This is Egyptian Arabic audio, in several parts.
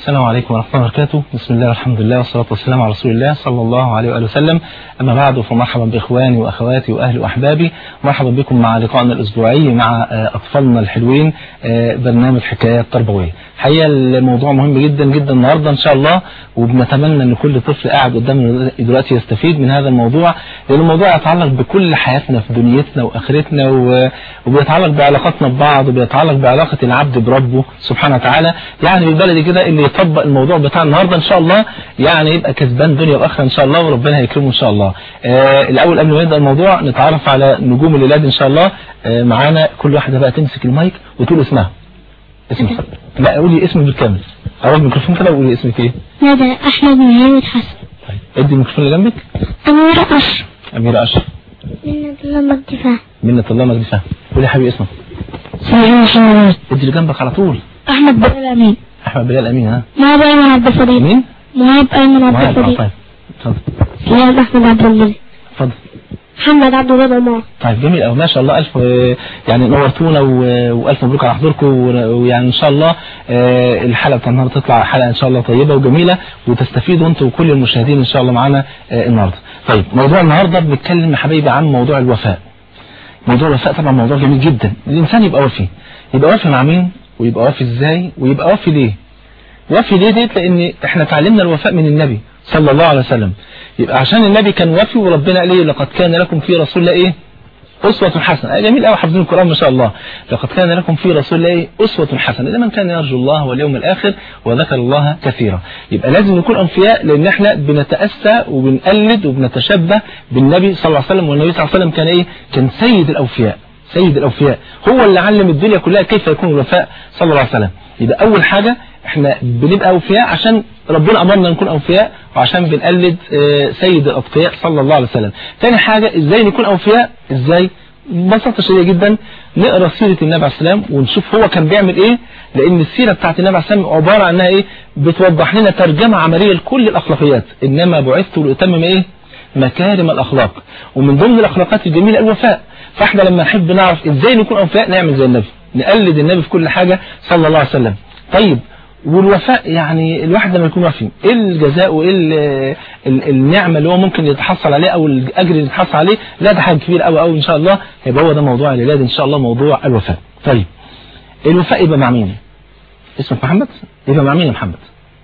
السلام عليكم ورحمة الله وبركاته بسم الله والحمد لله والصلاة والسلام على رسول الله صلى الله عليه وآله وسلم أما بعد فمرحبا بإخواني وأخواتي وأهلي وأحبابي مرحبا بكم مع لقائنا الأسبوعي مع أطفالنا الحلوين برنامج حكايات تربوية حقيقة الموضوع مهم جدا جدا النهاردة إن شاء الله وبنتمنى أن كل طفل قاعد قدامنا دلوقتي يستفيد من هذا الموضوع لأن الموضوع يتعلق بكل حياتنا في دنيتنا وآخرتنا وبيتعلق بعلاقتنا ببعض وبيتعلق بعلاقة العبد بربه سبحانه وتعالى يعني بالبلدي كده اللي يطبق الموضوع بتاع النهاردة إن شاء الله يعني يبقى كسبان دنيا وآخرة إن شاء الله وربنا هيكرمه إن شاء الله آه الأول قبل ما نبدأ الموضوع نتعرف على نجوم الليلاد إن شاء الله آه معانا كل واحدة بقى تمسك المايك وتقول اسمها اسمك لا قولي اسمك بالكامل قرب الميكروفون كده وقولي اسمك ايه ندى أحمد محمد حسن طيب ادي الميكروفون اللي جنبك أميرة أشرف أميرة أشرف منة الله مجدي فهمي منة الله مجدي فهمي قولي يا حبيبي اسمك سمير محمد ادي اللي جنبك على طول أحمد بلال أمين أحمد بلال أمين ها مهاب أيمن عبد الفضيل مين؟ مهاب أيمن عبد معاك آه، الفضيل طيب اتفضل سياد أحمد عبد الملك اتفضل محمد عبد الوهاب عمار طيب جميل قوي ما شاء الله الف يعني نورتونا و- والف مبروك على حضوركم و- ويعني ان شاء الله آه، الحلقه بتاع النهارده تطلع حلقه ان شاء الله طيبه وجميله وتستفيدوا انتوا وكل المشاهدين ان شاء الله معانا آه، النهارده طيب موضوع النهارده بنتكلم يا حبايبي عن موضوع الوفاء موضوع الوفاء طبعا موضوع جميل جدا الانسان يبقى وفي يبقى وفي مع مين ويبقى وفي ازاي ويبقى وفي ليه وفي ليه ديت لان احنا اتعلمنا الوفاء من النبي صلى الله عليه وسلم يبقى عشان النبي كان وفي وربنا قال ايه لقد كان لكم في رسول الله ايه أسوة حسنة آه جميل قوي حافظين القرآن ما شاء الله لقد كان لكم في رسول الله إيه؟ أسوة حسنة لمن كان يرجو الله واليوم الآخر وذكر الله كثيرا يبقى لازم نكون أنفياء لأن احنا بنتأسى وبنقلد وبنتشبه بالنبي صلى الله عليه وسلم والنبي صلى الله عليه وسلم كان إيه كان سيد الأوفياء سيد الأوفياء هو اللي علم الدنيا كلها كيف يكون الوفاء صلى الله عليه وسلم يبقى أول حاجة احنا بنبقى أوفياء عشان ربنا أمرنا نكون أوفياء وعشان بنقلد آه، سيد الأتقياء صلى الله عليه وسلم تاني حاجة ازاي نكون أوفياء ازاي ببساطة شديدة جدا نقرأ سيرة النبي عليه السلام ونشوف هو كان بيعمل ايه لأن السيرة بتاعت النبي عليه السلام عبارة عنها ايه بتوضح لنا ترجمة عملية لكل الأخلاقيات إنما بعثت لأتمم ايه مكارم الأخلاق ومن ضمن الأخلاقات الجميلة الوفاء فاحنا لما نحب نعرف ازاي نكون أوفياء نعمل زي النبي نقلد النبي في كل حاجة صلى الله عليه وسلم طيب والوفاء يعني الواحد لما يكون وفي ايه الجزاء وايه ال- ال- النعمه اللي هو ممكن يتحصل عليه او الاجر اللي يتحصل عليه لا ده حاجه كبيره قوي قوي ان شاء الله هيبقى هو ده موضوع العلاج ان شاء الله موضوع الوفاء طيب الوفاء يبقى مع مين اسمك محمد يبقى مع مين يا محمد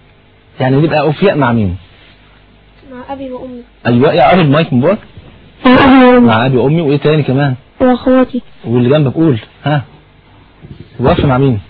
يعني نبقى اوفياء مع مين مع أبي وأمي ايوه يا قرب المايك من بورك مع أبي وأمي مع ابي وامي وايه تاني كمان وأخواتي واللي جنبك قول ها وقف مع مين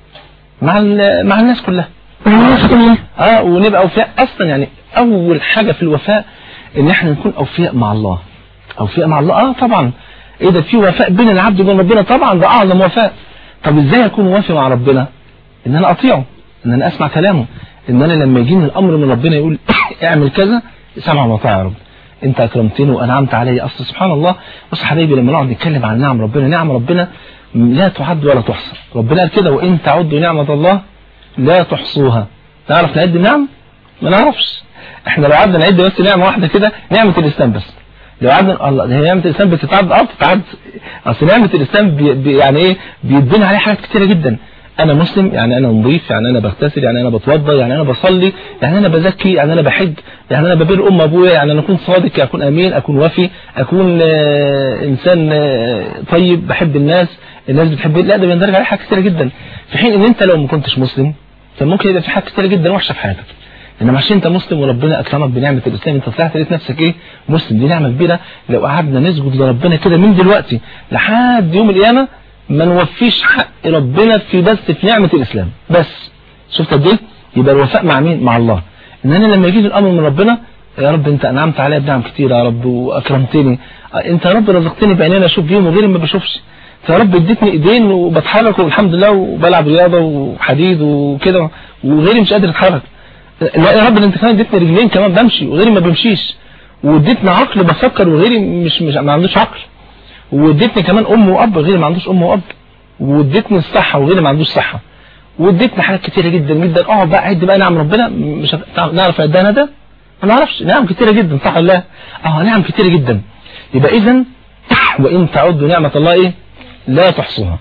مع ال- مع الناس كلها مع الناس كلها اه ونبقى اوفياء اصلا يعني اول حاجة في الوفاء ان احنا نكون اوفياء مع الله اوفياء مع الله اه طبعا ايه ده في وفاء بين العبد وبين ربنا طبعا ده اعظم وفاء طب ازاي اكون وافي مع ربنا ان انا اطيعه ان انا اسمع كلامه ان انا لما يجيني الامر من ربنا يقول اعمل كذا سمع وطاع يا رب انت اكرمتني وانعمت علي اصل سبحان الله بص حبايبي لما نقعد نتكلم عن نعم ربنا نعم ربنا لا تعد ولا تحصى ربنا قال كده وان تعدوا نعمة الله لا تحصوها نعرف نعد النعم ما نعرفش احنا لو قعدنا نعد بس نعمة واحدة كده نعمة الاسلام بس لو قعدنا الله هي نعمة الاسلام بتتعد اه بتتعد اصل نعمة الاسلام بي بي يعني ايه بيدينا عليها حاجات كتيرة جدا انا مسلم يعني انا نظيف يعني انا بغتسل يعني انا بتوضى يعني انا بصلي يعني انا بزكي يعني انا بحج يعني انا ببر ام ابويا يعني انا اكون صادق اكون امين اكون وفي اكون آه انسان آه طيب بحب الناس الناس بتحبني لا ده بيندرج عليه حاجات كتيرة جدا في حين ان انت لو ما كنتش مسلم كان ممكن يبقى في حاجات كتيرة جدا وحشة في حياتك انما عشان انت مسلم وربنا اكرمك بنعمة الاسلام انت طلعت لقيت نفسك ايه مسلم دي نعمة كبيرة لو قعدنا نسجد لربنا كده من دلوقتي لحد يوم القيامة ما نوفيش حق ربنا في بس في نعمة الاسلام بس شفت قد ايه يبقى الوفاء مع مين مع الله ان انا لما يجي الامر من ربنا يا رب انت انعمت عليا بنعم كتير يا رب واكرمتني انت يا رب رزقتني بعينين اشوف بيهم وغيري ما بشوفش انت يا رب اديتني ايدين وبتحرك والحمد لله وبلعب رياضه وحديد وكده وغيري مش قادر اتحرك لا يا رب انت كمان اديتني رجلين كمان بمشي وغيري ما بيمشيش واديتني عقل بفكر وغيري مش مش ما عندوش عقل واديتني كمان ام واب غيري ما عندوش ام واب واديتني الصحه وغيري ما عندوش صحه واديتني حاجات كتيره جدا جدا اقعد بقى عد بقى نعم ربنا مش هت- نعرف عدها ده ما نعرفش نعم كتيره جدا صح ولا لا اه نعم كتيره جدا يبقى اذا وان تعدوا نعمه الله ايه لا تحصوها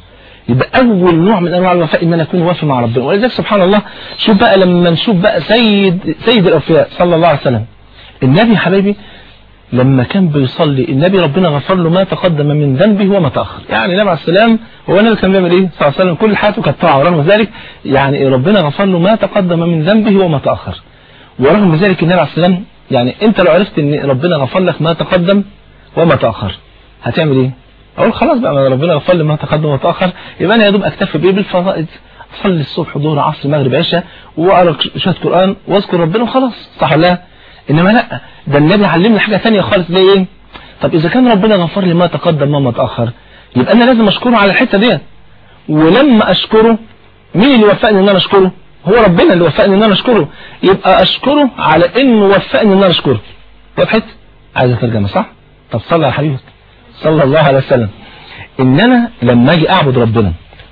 يبقى اول نوع من انواع الوفاء ان انا اكون وافي مع ربنا ولذلك سبحان الله شوف بقى لما نشوف بقى سيد سيد الاوفياء صلى الله عليه وسلم النبي يا حبايبي لما كان بيصلي النبي ربنا غفر له ما تقدم من ذنبه وما تأخر يعني النبي عليه السلام هو النبي كان بيعمل ايه صلى الله عليه وسلم كل حياته كانت طاعه ورغم ذلك يعني ربنا غفر له ما تقدم من ذنبه وما تأخر ورغم ذلك النبي عليه السلام يعني انت لو عرفت ان ربنا غفر لك ما تقدم وما تأخر هتعمل ايه اقول خلاص بقى ما ربنا غفر لي ما تقدم وما تأخر يبقى انا يا دوب اكتفي بايه بالفرائض اصلي الصبح ظهر عصر مغرب عشاء واقرا شويه قران واذكر ربنا وخلاص صح ولا لا انما لا ده النبي علمنا حاجه ثانيه خالص زي ايه طب اذا كان ربنا غفر لي ما تقدم وما تاخر يبقى انا لازم اشكره على الحته ديت ولما اشكره مين اللي وفقني ان انا اشكره هو ربنا اللي وفقني ان انا اشكره يبقى اشكره على انه وفقني ان انا اشكره وضحت عايز ترجمه صح طب صلى على حبيبك صلى الله عليه وسلم ان انا لما اجي اعبد ربنا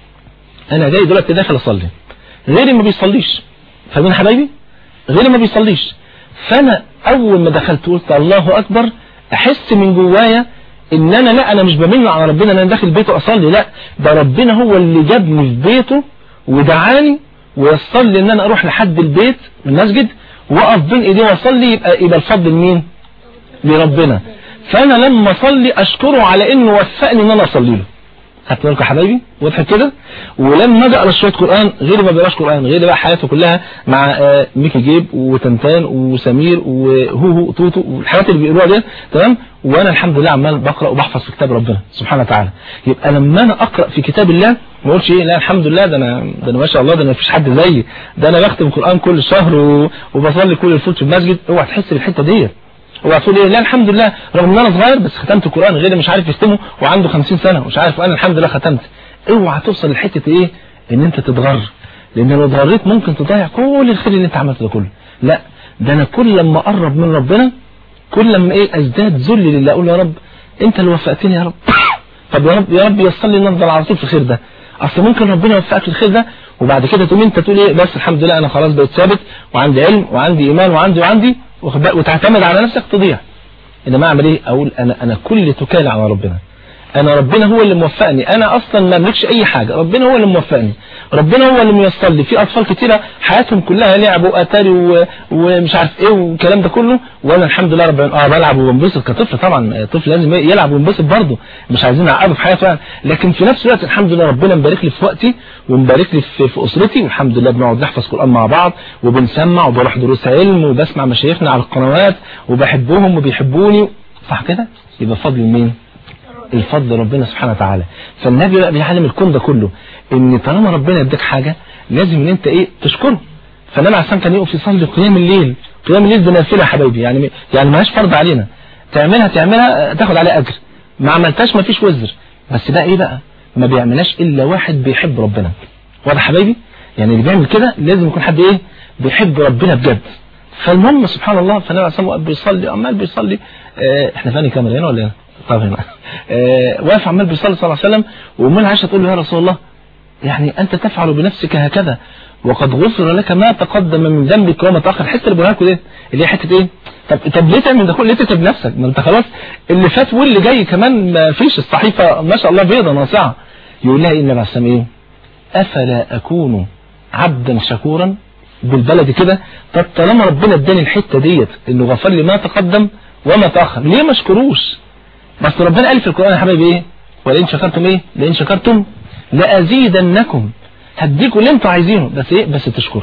انا جاي دلوقتي داخل اصلي غيري ما بيصليش فاهمين يا حبايبي غيري ما بيصليش فانا اول ما دخلت قلت الله اكبر احس من جوايا ان انا لا انا مش بمن على ربنا ان انا داخل بيته اصلي لا ده ربنا هو اللي جابني في بيته ودعاني ويسر لي ان انا اروح لحد البيت المسجد واقف بين ايديه واصلي يبقى يبقى الفضل لمين لربنا فانا لما اصلي اشكره على انه وفقني ان انا اصلي له خدت بالكم يا حبايبي وضحت كده ولما اجي اقرا شويه قران غير ما بيقراش قران غير بقى حياته كلها مع آه، ميكي جيب وتنتان وسمير وهوهو توتو والحاجات اللي بيقروها دي تمام وانا الحمد لله عمال بقرا وبحفظ في كتاب ربنا سبحانه وتعالى يبقى لما انا اقرا في كتاب الله ما اقولش ايه لا الحمد لله ده انا ده انا ما شاء الله ده انا مفيش حد زيي ده انا بختم القران كل شهر و- وبصلي كل الفوت في المسجد اوعى تحس بالحته ديت اوعى تقول ايه لا الحمد لله رغم ان انا صغير بس ختمت القران غيري مش عارف يختمه وعنده 50 سنه ومش عارف وانا الحمد لله ختمت اوعى توصل لحته ايه ان انت تتغر لان لو اتغريت ممكن تضيع كل الخير اللي انت عملته ده كله لا ده انا كل لما اقرب من ربنا كل لما ايه ازداد ذل لله اقول يا رب انت اللي وفقتني يا رب طب يا رب يا رب يصل لي نفضل على طول في الخير ده اصل ممكن ربنا يوفقك للخير ده وبعد كده تقوم انت تقول ايه بس الحمد لله انا خلاص بقيت ثابت وعندي علم وعندي ايمان وعندي وعندي واخد بالك؟ وتعتمد على نفسك تضيع انما اعمل ايه اقول انا انا كل توكالي على ربنا انا ربنا هو اللي موفقني انا اصلا ما املكش اي حاجه ربنا هو اللي موفقني ربنا هو اللي ميسر لي في اطفال كتيره حياتهم كلها لعب واتاري و... ومش عارف ايه والكلام ده كله وانا الحمد لله رب العالمين اه بلعب وبنبسط كطفل طبعا الطفل لازم يلعب وينبسط برضه مش عايزين نعقده في حياته يعني لكن في نفس الوقت الحمد لله ربنا مبارك لي في وقتي ومبارك لي في, في اسرتي والحمد لله بنقعد نحفظ قران مع بعض وبنسمع وبروح دروس علم وبسمع مشايخنا على القنوات وبحبهم وبيحبوني صح كده يبقى فضل مين الفضل ربنا سبحانه وتعالى فالنبي بقى بيعلم الكون ده كله ان طالما ربنا اداك حاجه لازم ان انت ايه تشكره فالنبي عليه الصلاه كان يقف يصلي قيام الليل قيام الليل ده نافله يا حبايبي يعني يعني مالهاش فرض علينا تعملها تعملها تاخد عليها اجر ما عملتهاش ما فيش وزر بس بقى ايه بقى ما بيعملهاش الا واحد بيحب ربنا واضح يا حبايبي يعني اللي بيعمل كده لازم يكون حد ايه بيحب ربنا بجد فالمهم سبحان الله فالنبي عليه الصلاه والسلام بيصلي عمال بيصلي اه احنا فاني كاميرا هنا ولا هنا طب هنا اه واقف عمال بيصلي صلى الله عليه وسلم وامنا عائشه تقول له يا رسول الله يعني انت تفعل بنفسك هكذا وقد غفر لك ما تقدم من ذنبك وما تاخر الحته اللي بقولها لكم دي اللي هي حته ايه طب طب ليه تعمل ده كله ليه تتعب نفسك ما انت خلاص اللي فات واللي جاي كمان ما فيش الصحيفه ما شاء الله بيضه ناصعه يقول لها ايه النبي عليه الصلاه ايه افلا اكون عبدا شكورا بالبلد كده طب طالما ربنا اداني الحته ديت انه غفر لي ما تقدم وما تاخر ليه ما اشكروش بس ربنا قال في القران يا حبايبي ايه ولئن شكرتم ايه لئن شكرتم لازيدنكم هديكم اللي انتوا عايزينه بس ايه بس تشكروا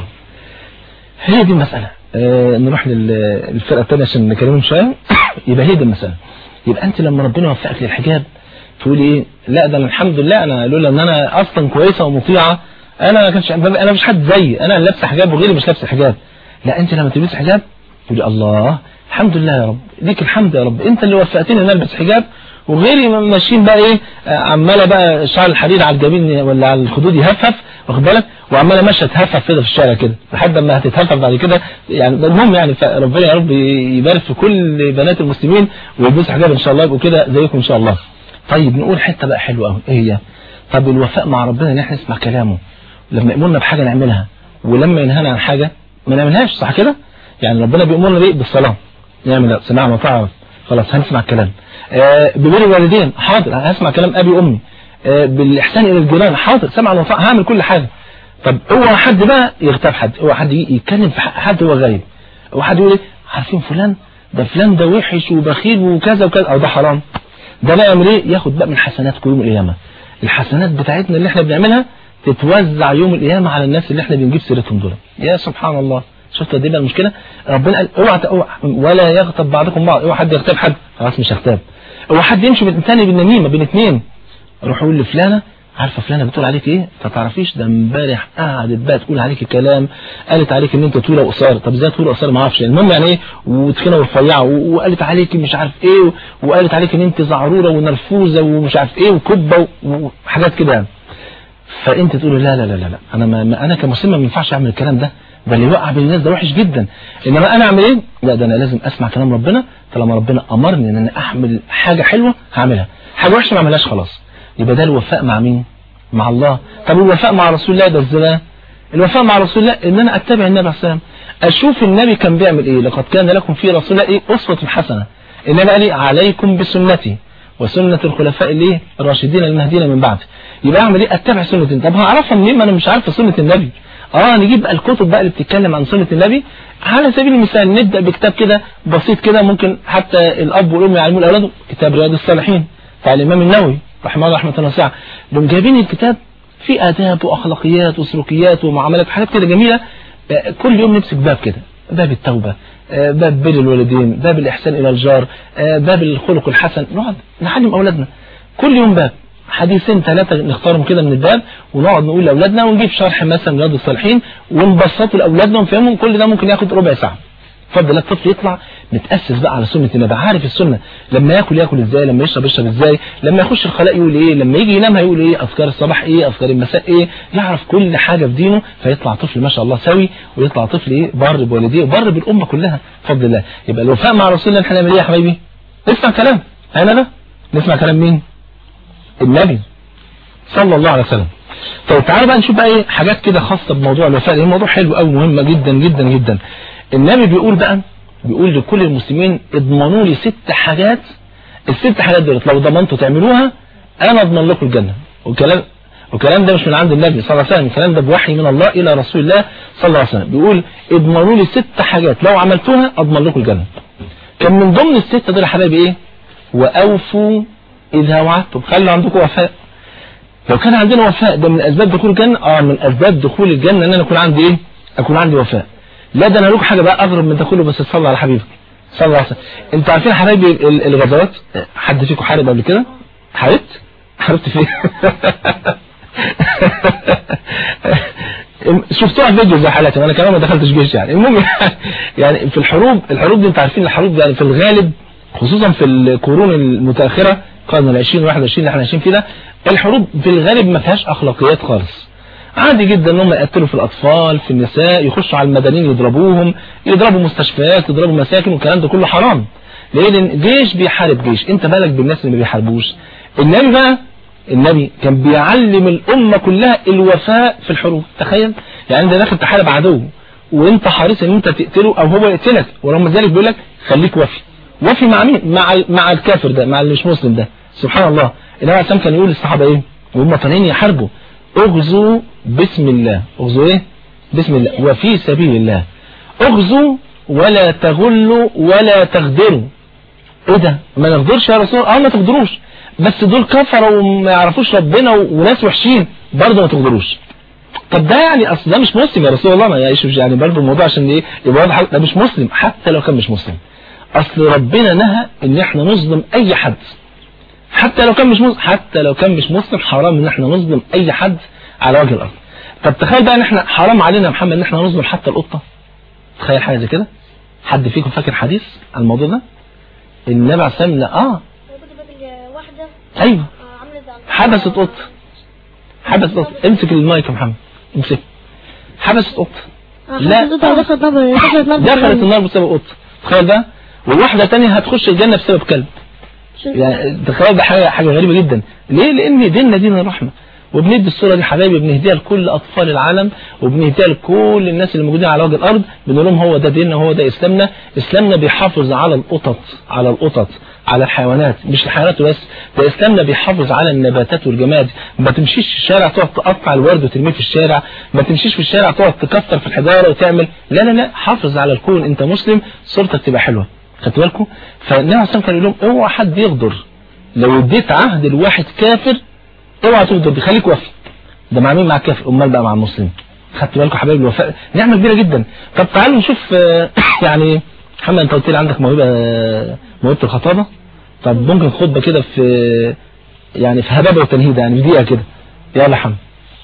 هي دي المساله آه نروح للفرقه الثانيه عشان نكلمهم شويه يبقى هي دي المساله يبقى انت لما ربنا يوفقك للحجاب تقولي ايه لا ده أنا الحمد لله انا لولا ان انا اصلا كويسه ومطيعه انا ما كانش انا مش حد زيي انا اللي لابسه حجاب وغيري مش لابسه حجاب لا انت لما تلبسي حجاب تقولي الله الحمد لله يا رب ليك الحمد يا رب انت اللي وفقتني ان البس حجاب وغيري ماشيين بقى ايه عماله بقى شعر الحديد على الجبين ولا على الخدود يهفف واخد بالك وعماله ماشيه تهفف كده في الشارع كده لحد ما هتتهفف بعد كده يعني المهم يعني ربنا يا رب يبارك في كل بنات المسلمين ويلبسوا حجاب ان شاء الله يبقوا كده زيكم ان شاء الله طيب نقول حته بقى حلوه قوي ايه هي طب الوفاء مع ربنا ان احنا نسمع كلامه لما يأمرنا بحاجه نعملها ولما ينهانا عن حاجه ما نعملهاش صح كده يعني ربنا بيأمرنا بايه بالصلاه نعمل سمعنا وطاعه خلاص هنسمع الكلام آه ببر الوالدين حاضر هسمع كلام ابي وامي آه، بالاحسان الى الجيران حاضر سمعا وطاعه هعمل كل حاجه طب اوعى حد بقى يغتاب حد اوعى حد يجي يتكلم في حق حد هو غايب اوعى حد يقول ايه عارفين فلان ده فلان ده وحش وبخيل وكذا وكذا او ده حرام ده بقى يعمل ايه ياخد بقى من حسناتكم يوم القيامه الحسنات بتاعتنا اللي احنا بنعملها تتوزع يوم القيامه على الناس اللي احنا بنجيب سيرتهم دول يا سبحان الله شفت قد ايه بقى المشكله ربنا قال اوعى اوعى ولا يغتب بعضكم بعض اوعى حد يغتاب حد خلاص مش هغتاب اوعى حد يمشي من تاني بالنميمه بين اتنين اروح اقول لفلانه عارفه فلانه بتقول عليك ايه انت تعرفيش ده امبارح قعدت بقى تقول عليك كلام قالت عليك ان انت طويله وقصيره طب ازاي طويله وقصيره ما اعرفش المهم يعني ايه وتخينه ورفيعه و- وقالت عليك مش عارف ايه و- وقالت عليك ان انت زعروره ونرفوزه ومش عارف ايه وكبه و- وحاجات كده يعني فانت تقول لا لا لا لا لا انا ما ما- انا كمسلم ما ينفعش اعمل الكلام ده ده اللي يوقع بين الناس ده وحش جدا انما انا اعمل ايه لا ده انا لازم اسمع كلام ربنا طالما ربنا امرني ان انا اعمل حاجه حلوه هعملها حاجه وحشه ما اعملهاش خلاص يبقى ده الوفاء مع مين مع الله طب الوفاء مع رسول الله ده ازاي الوفاء مع رسول الله ان انا اتبع النبي عليه الصلاه والسلام اشوف النبي كان بيعمل ايه لقد كان لكم في رسول الله ايه اسوه حسنه ان انا قال لي عليكم بسنتي وسنة الخلفاء الايه الراشدين المهديين من بعد يبقى اعمل ايه اتبع سنة النبي طب هعرفها منين ما انا مش عارف سنة النبي اه نجيب بقى الكتب بقى اللي بتتكلم عن سنة النبي على سبيل المثال نبدأ بكتاب كده بسيط كده ممكن حتى الاب والام يعلموا لاولادهم كتاب رياض الصالحين بتاع الامام النووي رحمه الله رحمه واسعه لهم جايبين الكتاب في آداب وأخلاقيات وسلوكيات ومعاملات وحاجات كده جميلة آه، كل يوم نمسك باب كده باب التوبة آه، باب بر الوالدين باب الإحسان إلى الجار آه، باب الخلق الحسن نقعد نعلم أولادنا كل يوم باب حديثين ثلاثة نختارهم كده من الباب ونقعد نقول لأولادنا ونجيب شرح مثلا رياض الصالحين ونبسطه لأولادنا ونفهمهم كل ده ممكن ياخد ربع ساعة اتفضل الطفل يطلع متأسس بقى على سنة النبي عارف السنة لما ياكل ياكل ازاي لما يشرب يشرب ازاي لما يخش الخلاء يقول ايه لما يجي ينام هيقول ايه اذكار الصباح ايه اذكار المساء ايه يعرف كل حاجة في دينه فيطلع طفل ما شاء الله سوي ويطلع طفل ايه بر بوالديه وبر بالامة كلها بفضل الله يبقى الوفاء مع رسول الله احنا نعمل ايه يا حبايبي نسمع كلام انا ده نسمع كلام مين النبي صلى الله عليه وسلم طيب تعالوا بقى نشوف بقى ايه حاجات كده خاصة بموضوع الوفاء لان موضوع حلو قوي مهم جدا جدا جدا النبي بيقول بقى بيقول لكل المسلمين اضمنوا لي ست حاجات الست حاجات دول لو ضمنتوا تعملوها انا اضمن لكم الجنة والكلام والكلام ده مش من عند النبي صلى الله عليه وسلم الكلام ده بوحي من الله الى رسول الله صلى الله عليه وسلم بيقول اضمنوا لي ست حاجات لو عملتوها اضمن لكم الجنة كان من ضمن الستة دول يا حبايبي ايه واوفوا اذا وعدتم خلوا عندكم وفاء لو كان عندنا وفاء ده من اسباب دخول الجنة اه من اسباب دخول الجنة ان انا اكون عندي ايه اكون عندي وفاء لا ده انا لكم حاجة بقى اغرب من ده كله بس تصلي على حبيبك صلى الله عليه وسلم انتوا عارفين يا حبايبي ال- الغزوات حد فيكم حارب قبل كده حاربت حاربت فين شفتوها في فيديو زي حالاتي وانا كمان ما دخلتش جيش يعني المهم يعني في الحروب الحروب دي انتوا عارفين الحروب يعني في الغالب خصوصا في القرون المتاخره القرن العشرين والواحد وعشرين اللي احنا عايشين فيه ده الحروب في الغالب ما فيهاش اخلاقيات خالص عادي جدا ان هم يقتلوا في الاطفال في النساء يخشوا على المدنيين يضربوهم يضربوا مستشفيات يضربوا مساكن والكلام ده كله حرام ليه لان جيش بيحارب جيش انت بالك بالناس اللي ما بيحاربوش النبي بقى النبي كان بيعلم الامه كلها الوفاء في الحروب تخيل يعني انت داخل تحارب عدو وانت حريص ان انت تقتله او هو يقتلك ورغم ذلك بيقول لك خليك وفي وفي مع مين مع ال- مع الكافر ده مع اللي مش مسلم ده سبحان الله النبي عليه الصلاه والسلام كان يقول للصحابه ايه وهم طالعين يحاربوا اغزوا بسم الله اغزوا ايه بسم الله وفي سبيل الله اغزوا ولا تغلوا ولا تغدروا ايه ده ما نغدرش يا رسول الله اه ما تغدروش بس دول كفروا وما يعرفوش ربنا و- وناس وحشين برضه ما تغدروش طب ده يعني اصل ده مش مسلم يا رسول الله ما يعيش يعني برضه الموضوع عشان ايه يبقى واضح ده مش مسلم حتى لو كان مش مسلم اصل ربنا نهى ان احنا نظلم اي حد حتى لو كان مش مسلم حتى لو كان مش مسلم حرام ان احنا نظلم اي حد على وجه الارض طب تخيل بقى ان احنا حرام علينا يا محمد ان احنا نظلم حتى القطه تخيل حاجه زي كده حد فيكم فاكر حديث عن الموضوع ده النبي عليه الصلاه والسلام لا اه واحدة ايوه آه، عملت زي- حبست قط حبست قط امسك المايك يا محمد امسك حبست قط آه، لا. خمسة قطع دخلت نار دخلت نار دخلت النار بسبب قط تخيل بقى وواحده تانية هتخش الجنه بسبب كلب شوف. يعني تخيل ده حاجه حاجه غريبه جدا ليه لان ديننا دين الرحمه وبندي الصوره دي حبايبي بنهديها لكل اطفال العالم وبنهديها لكل الناس اللي موجودين على وجه الارض بنقول لهم هو ده ديننا هو ده اسلامنا اسلامنا بيحافظ على القطط على القطط على الحيوانات مش الحيوانات بس ده اسلامنا بيحافظ على النباتات والجماد ما تمشيش في الشارع تقعد تقطع الورد وترميه في الشارع ما تمشيش في الشارع تقعد تكسر في الحجاره وتعمل لا لا لا حافظ على الكون انت مسلم صورتك تبقى حلوه خدت بالكم فالنبي عليه الصلاه والسلام كان يقول لهم اوعى حد يغدر لو اديت عهد لواحد كافر اوعى تغدر خليك وفي ده مع مين مع الكافر امال بقى مع المسلم خدت بالكم حبايبي الوفاء نعمه كبيره جدا طب تعالوا نشوف آه، يعني محمد انت قلت لي عندك موهبه موهبه الخطابه طب ممكن خطبه كده في يعني في هبابه وتنهيده يعني في دقيقه كده يلا محمد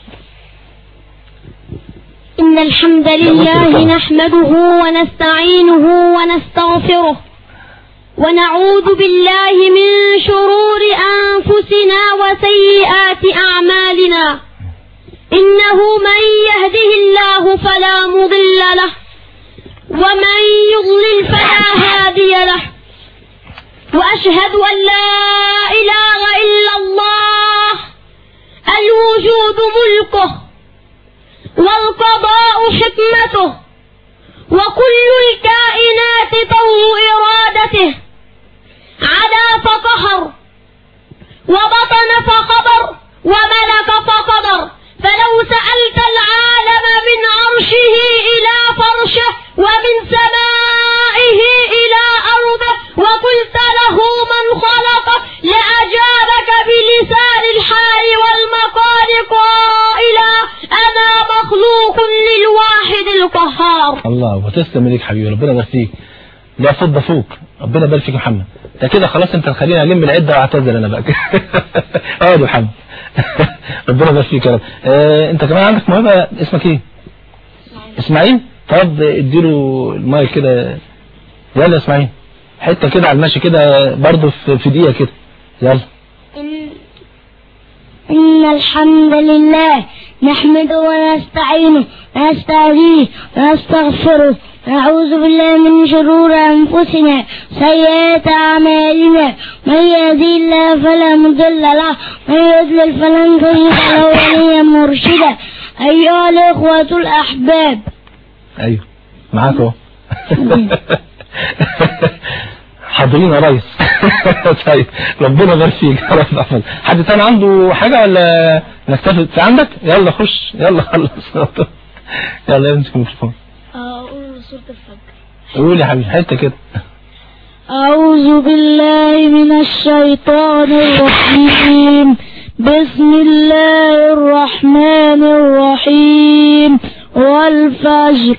إن الحمد لله نحمده ونستعينه ونستغفره ونعوذ بالله من شرور أنفسنا وسيئات أعمالنا إنه من يهده الله فلا مضل له ومن يضلل فلا هادي له وأشهد أن لا إله إلا الله الوجود ملكه والقضاء حكمته وكل الكائنات ضوء إرادته عدا فقهر وبطن فخبر وملك فقدر فلو سألت العالم من عرشه إلى فرشه ومن سمائه إلى أرضه وقلت له من خلقه لأجابك بلسان الحال والمقال قائلا أنا مخلوق للواحد القهار الله وتسلم ليك حبيبي ربنا يبارك فيك لا فض فوق ربنا يبارك فيك يا محمد ده كده خلاص انت خلينا الم العده واعتذر انا بقى اه يا محمد ربنا يبارك فيك يا رب آه انت كمان عندك موهبه اسمك ايه اسماعيل طب اديله المايك كده يلا يا اسماعيل حته كده على المشي كده برضه في في دقيقه كده يلا إن, إن الحمد لله نحمده ونستعينه ونستهديه ونستغفره نعوذ بالله من شرور أنفسنا سيئات أعمالنا من يهدي الله فلا مضل له من يضلل فلن تجد له وليا مرشدا أيها الإخوة الأحباب ايوه معاك اهو حاضرين يا ريس طيب ربنا يبارك فيك يا رب احمد حد تاني عنده حاجه ولا نكتفي في عندك يلا خش يلا خلص يلا امسك الميكروفون أقول سورة الفجر قول يا حبيبي حته كده أعوذ بالله من الشيطان الرجيم بسم الله الرحمن الرحيم والفجر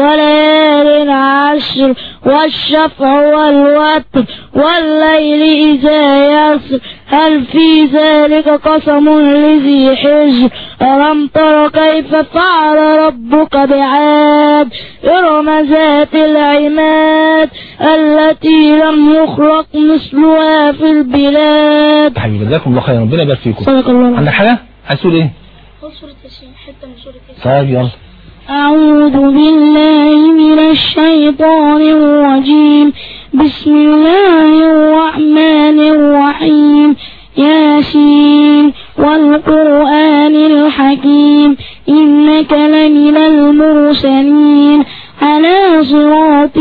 وليال عشر والشفع والوتر والليل إذا يسر هل في ذلك قسم لذي حجر ألم تر كيف فعل ربك بعاد إرم ذات العماد التي لم يخلق مثلها في البلاد حبيبي جزاكم الله خير ربنا يبارك فيكم صدق الله العظيم. عندك حاجه عايز تقول ايه هو سورة ياسين حتة من سورة ياسين طيب يلا أعوذ بالله من الشيطان الرجيم بسم الله الرحمن الرحيم ياسين والقرآن الحكيم إنك لمن المرسلين على صراط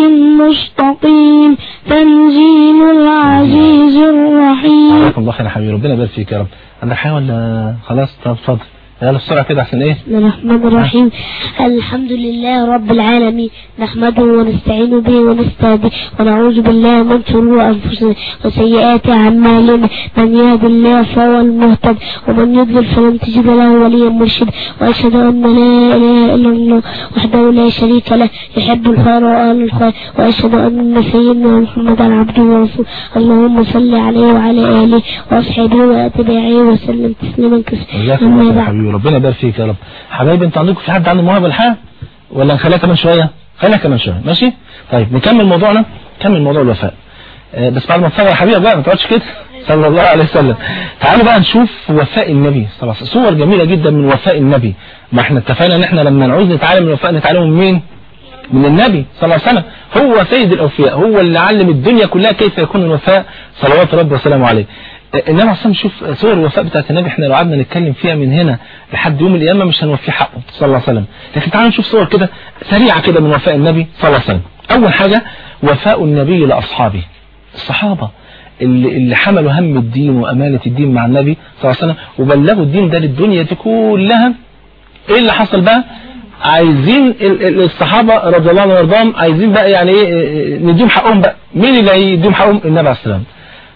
مستقيم تنزيل العزيز الرحيم جزاكم الله خير يا حبيبي ربنا يبارك فيك يا رب عندك حاجه ولا خلاص طب اتفضل يلا بسرعه كده عشان ايه بسم الله الرحمن الرحيم الحمد لله رب العالمين نحمده ونستعين به ونستهديه ونعوذ بالله من شرور أنفسنا وسيئات أعمالنا من يهد الله فهو المهتد ومن يضلل فلن تجد له وليا مرشدا وأشهد أن لا إله إلا الله وحده لا شريك له يحب الخير وأهل الخير وأشهد أن سيدنا محمدا عبده ورسوله اللهم صل عليه وعلى آله وأصحابه وأتباعه وسلم تسليما كثيرا جزاكم أما الله خير يا بعد حبيبي ربنا يبارك فيك يا رب حبايبي انتوا عندكم في حد عنده موهبه الحق ولا نخليها كمان شويه خليها كمان شويه ماشي طيب نكمل موضوعنا نكمل موضوع الوفاء آه، بس بعد ما تصور يا حبيبي بقى ما تقعدش كده صلى الله عليه وسلم تعالوا بقى نشوف وفاء النبي صلى الله عليه وسلم صور جميله جدا من وفاء النبي ما احنا اتفقنا ان احنا لما نعوز نتعلم الوفاء نتعلمه من مين من النبي صلى الله عليه وسلم هو سيد الأوفياء هو اللي علم الدنيا كلها كيف يكون الوفاء صلوات ربي وسلامه عليه النبي عليه الصلاة شوف صور الوفاء بتاعت النبي احنا لو قعدنا نتكلم فيها من هنا لحد يوم القيامة مش هنوفي حقه صلى الله عليه وسلم لكن تعالوا نشوف صور كده سريعة كده من وفاء النبي صلى الله عليه وسلم أول حاجة وفاء النبي لأصحابه الصحابة اللي, اللي حملوا هم الدين وأمانة الدين مع النبي صلى الله عليه وسلم وبلغوا الدين ده للدنيا دي كلها ايه اللي حصل بقى عايزين ال- ال- الصحابة رضي الله عنهم وارضاهم عايزين بقى يعني ايه نديهم حقهم بقى مين اللي هيديهم حقهم النبي عليه السلام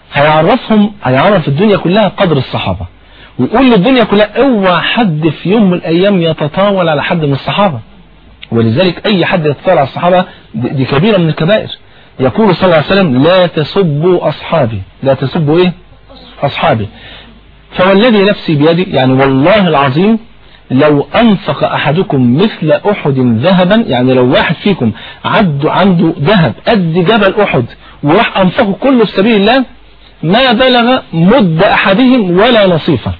هيعرفهم هيعرف الدنيا كلها قدر الصحابة ويقول للدنيا كلها اوعى حد في يوم من الايام يتطاول على حد من الصحابة ولذلك اي حد يتطاول على الصحابة دي دي كبيرة من الكبائر يقول صلى الله عليه وسلم لا تسبوا اصحابي لا تسبوا ايه اصحابي فوالذي نفسي بيدي يعني والله العظيم لو أنفق أحدكم مثل أحد ذهبا يعني لو واحد فيكم عنده عنده ذهب قد جبل أحد وراح أنفقه كله في سبيل الله ما بلغ مد أحدهم ولا نصيفة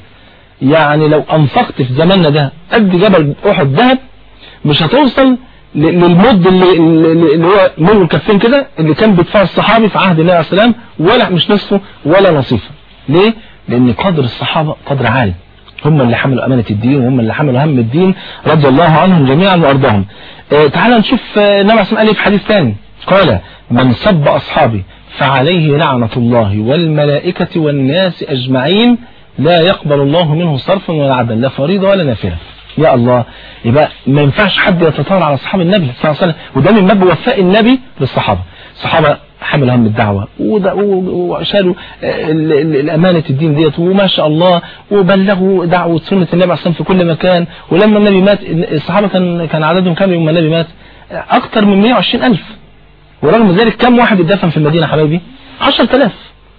يعني لو أنفقت في زماننا ده قد جبل أحد ذهب مش هتوصل ل- للمد اللي, اللي اللي هو مر الكفين كده اللي كان بيدفعه الصحابي في عهد النبي عليه السلام ولا مش نصفه ولا نصيفه ليه؟ لأن قدر الصحابة قدر عالي هم اللي حملوا أمانة الدين وهم اللي حملوا هم الدين رضي الله عنهم جميعا وأرضاهم آه تعال نشوف آه، النبي عليه الصلاة والسلام قال إيه في حديث ثاني قال من سب أصحابي فعليه لعنة الله والملائكة والناس أجمعين لا يقبل الله منه صرفا ولا عدلا لا فريضة ولا نافلة يا الله يبقى ما ينفعش حد يتطاول على أصحاب النبي صلى الله عليه وسلم وده من باب وفاء النبي للصحابة الصحابة حملوا هم الدعوة وده- و- وشالوا آه، ال- ال- الأمانة الدين ديت وما شاء الله وبلغوا دعوة سنة النبي عليه الصلاة والسلام في كل مكان ولما النبي مات الصحابة كان كان عددهم كام يوم ما النبي مات آه، أكتر من 120 ألف ورغم ذلك كم واحد اتدفن في المدينة يا حبايبي 10000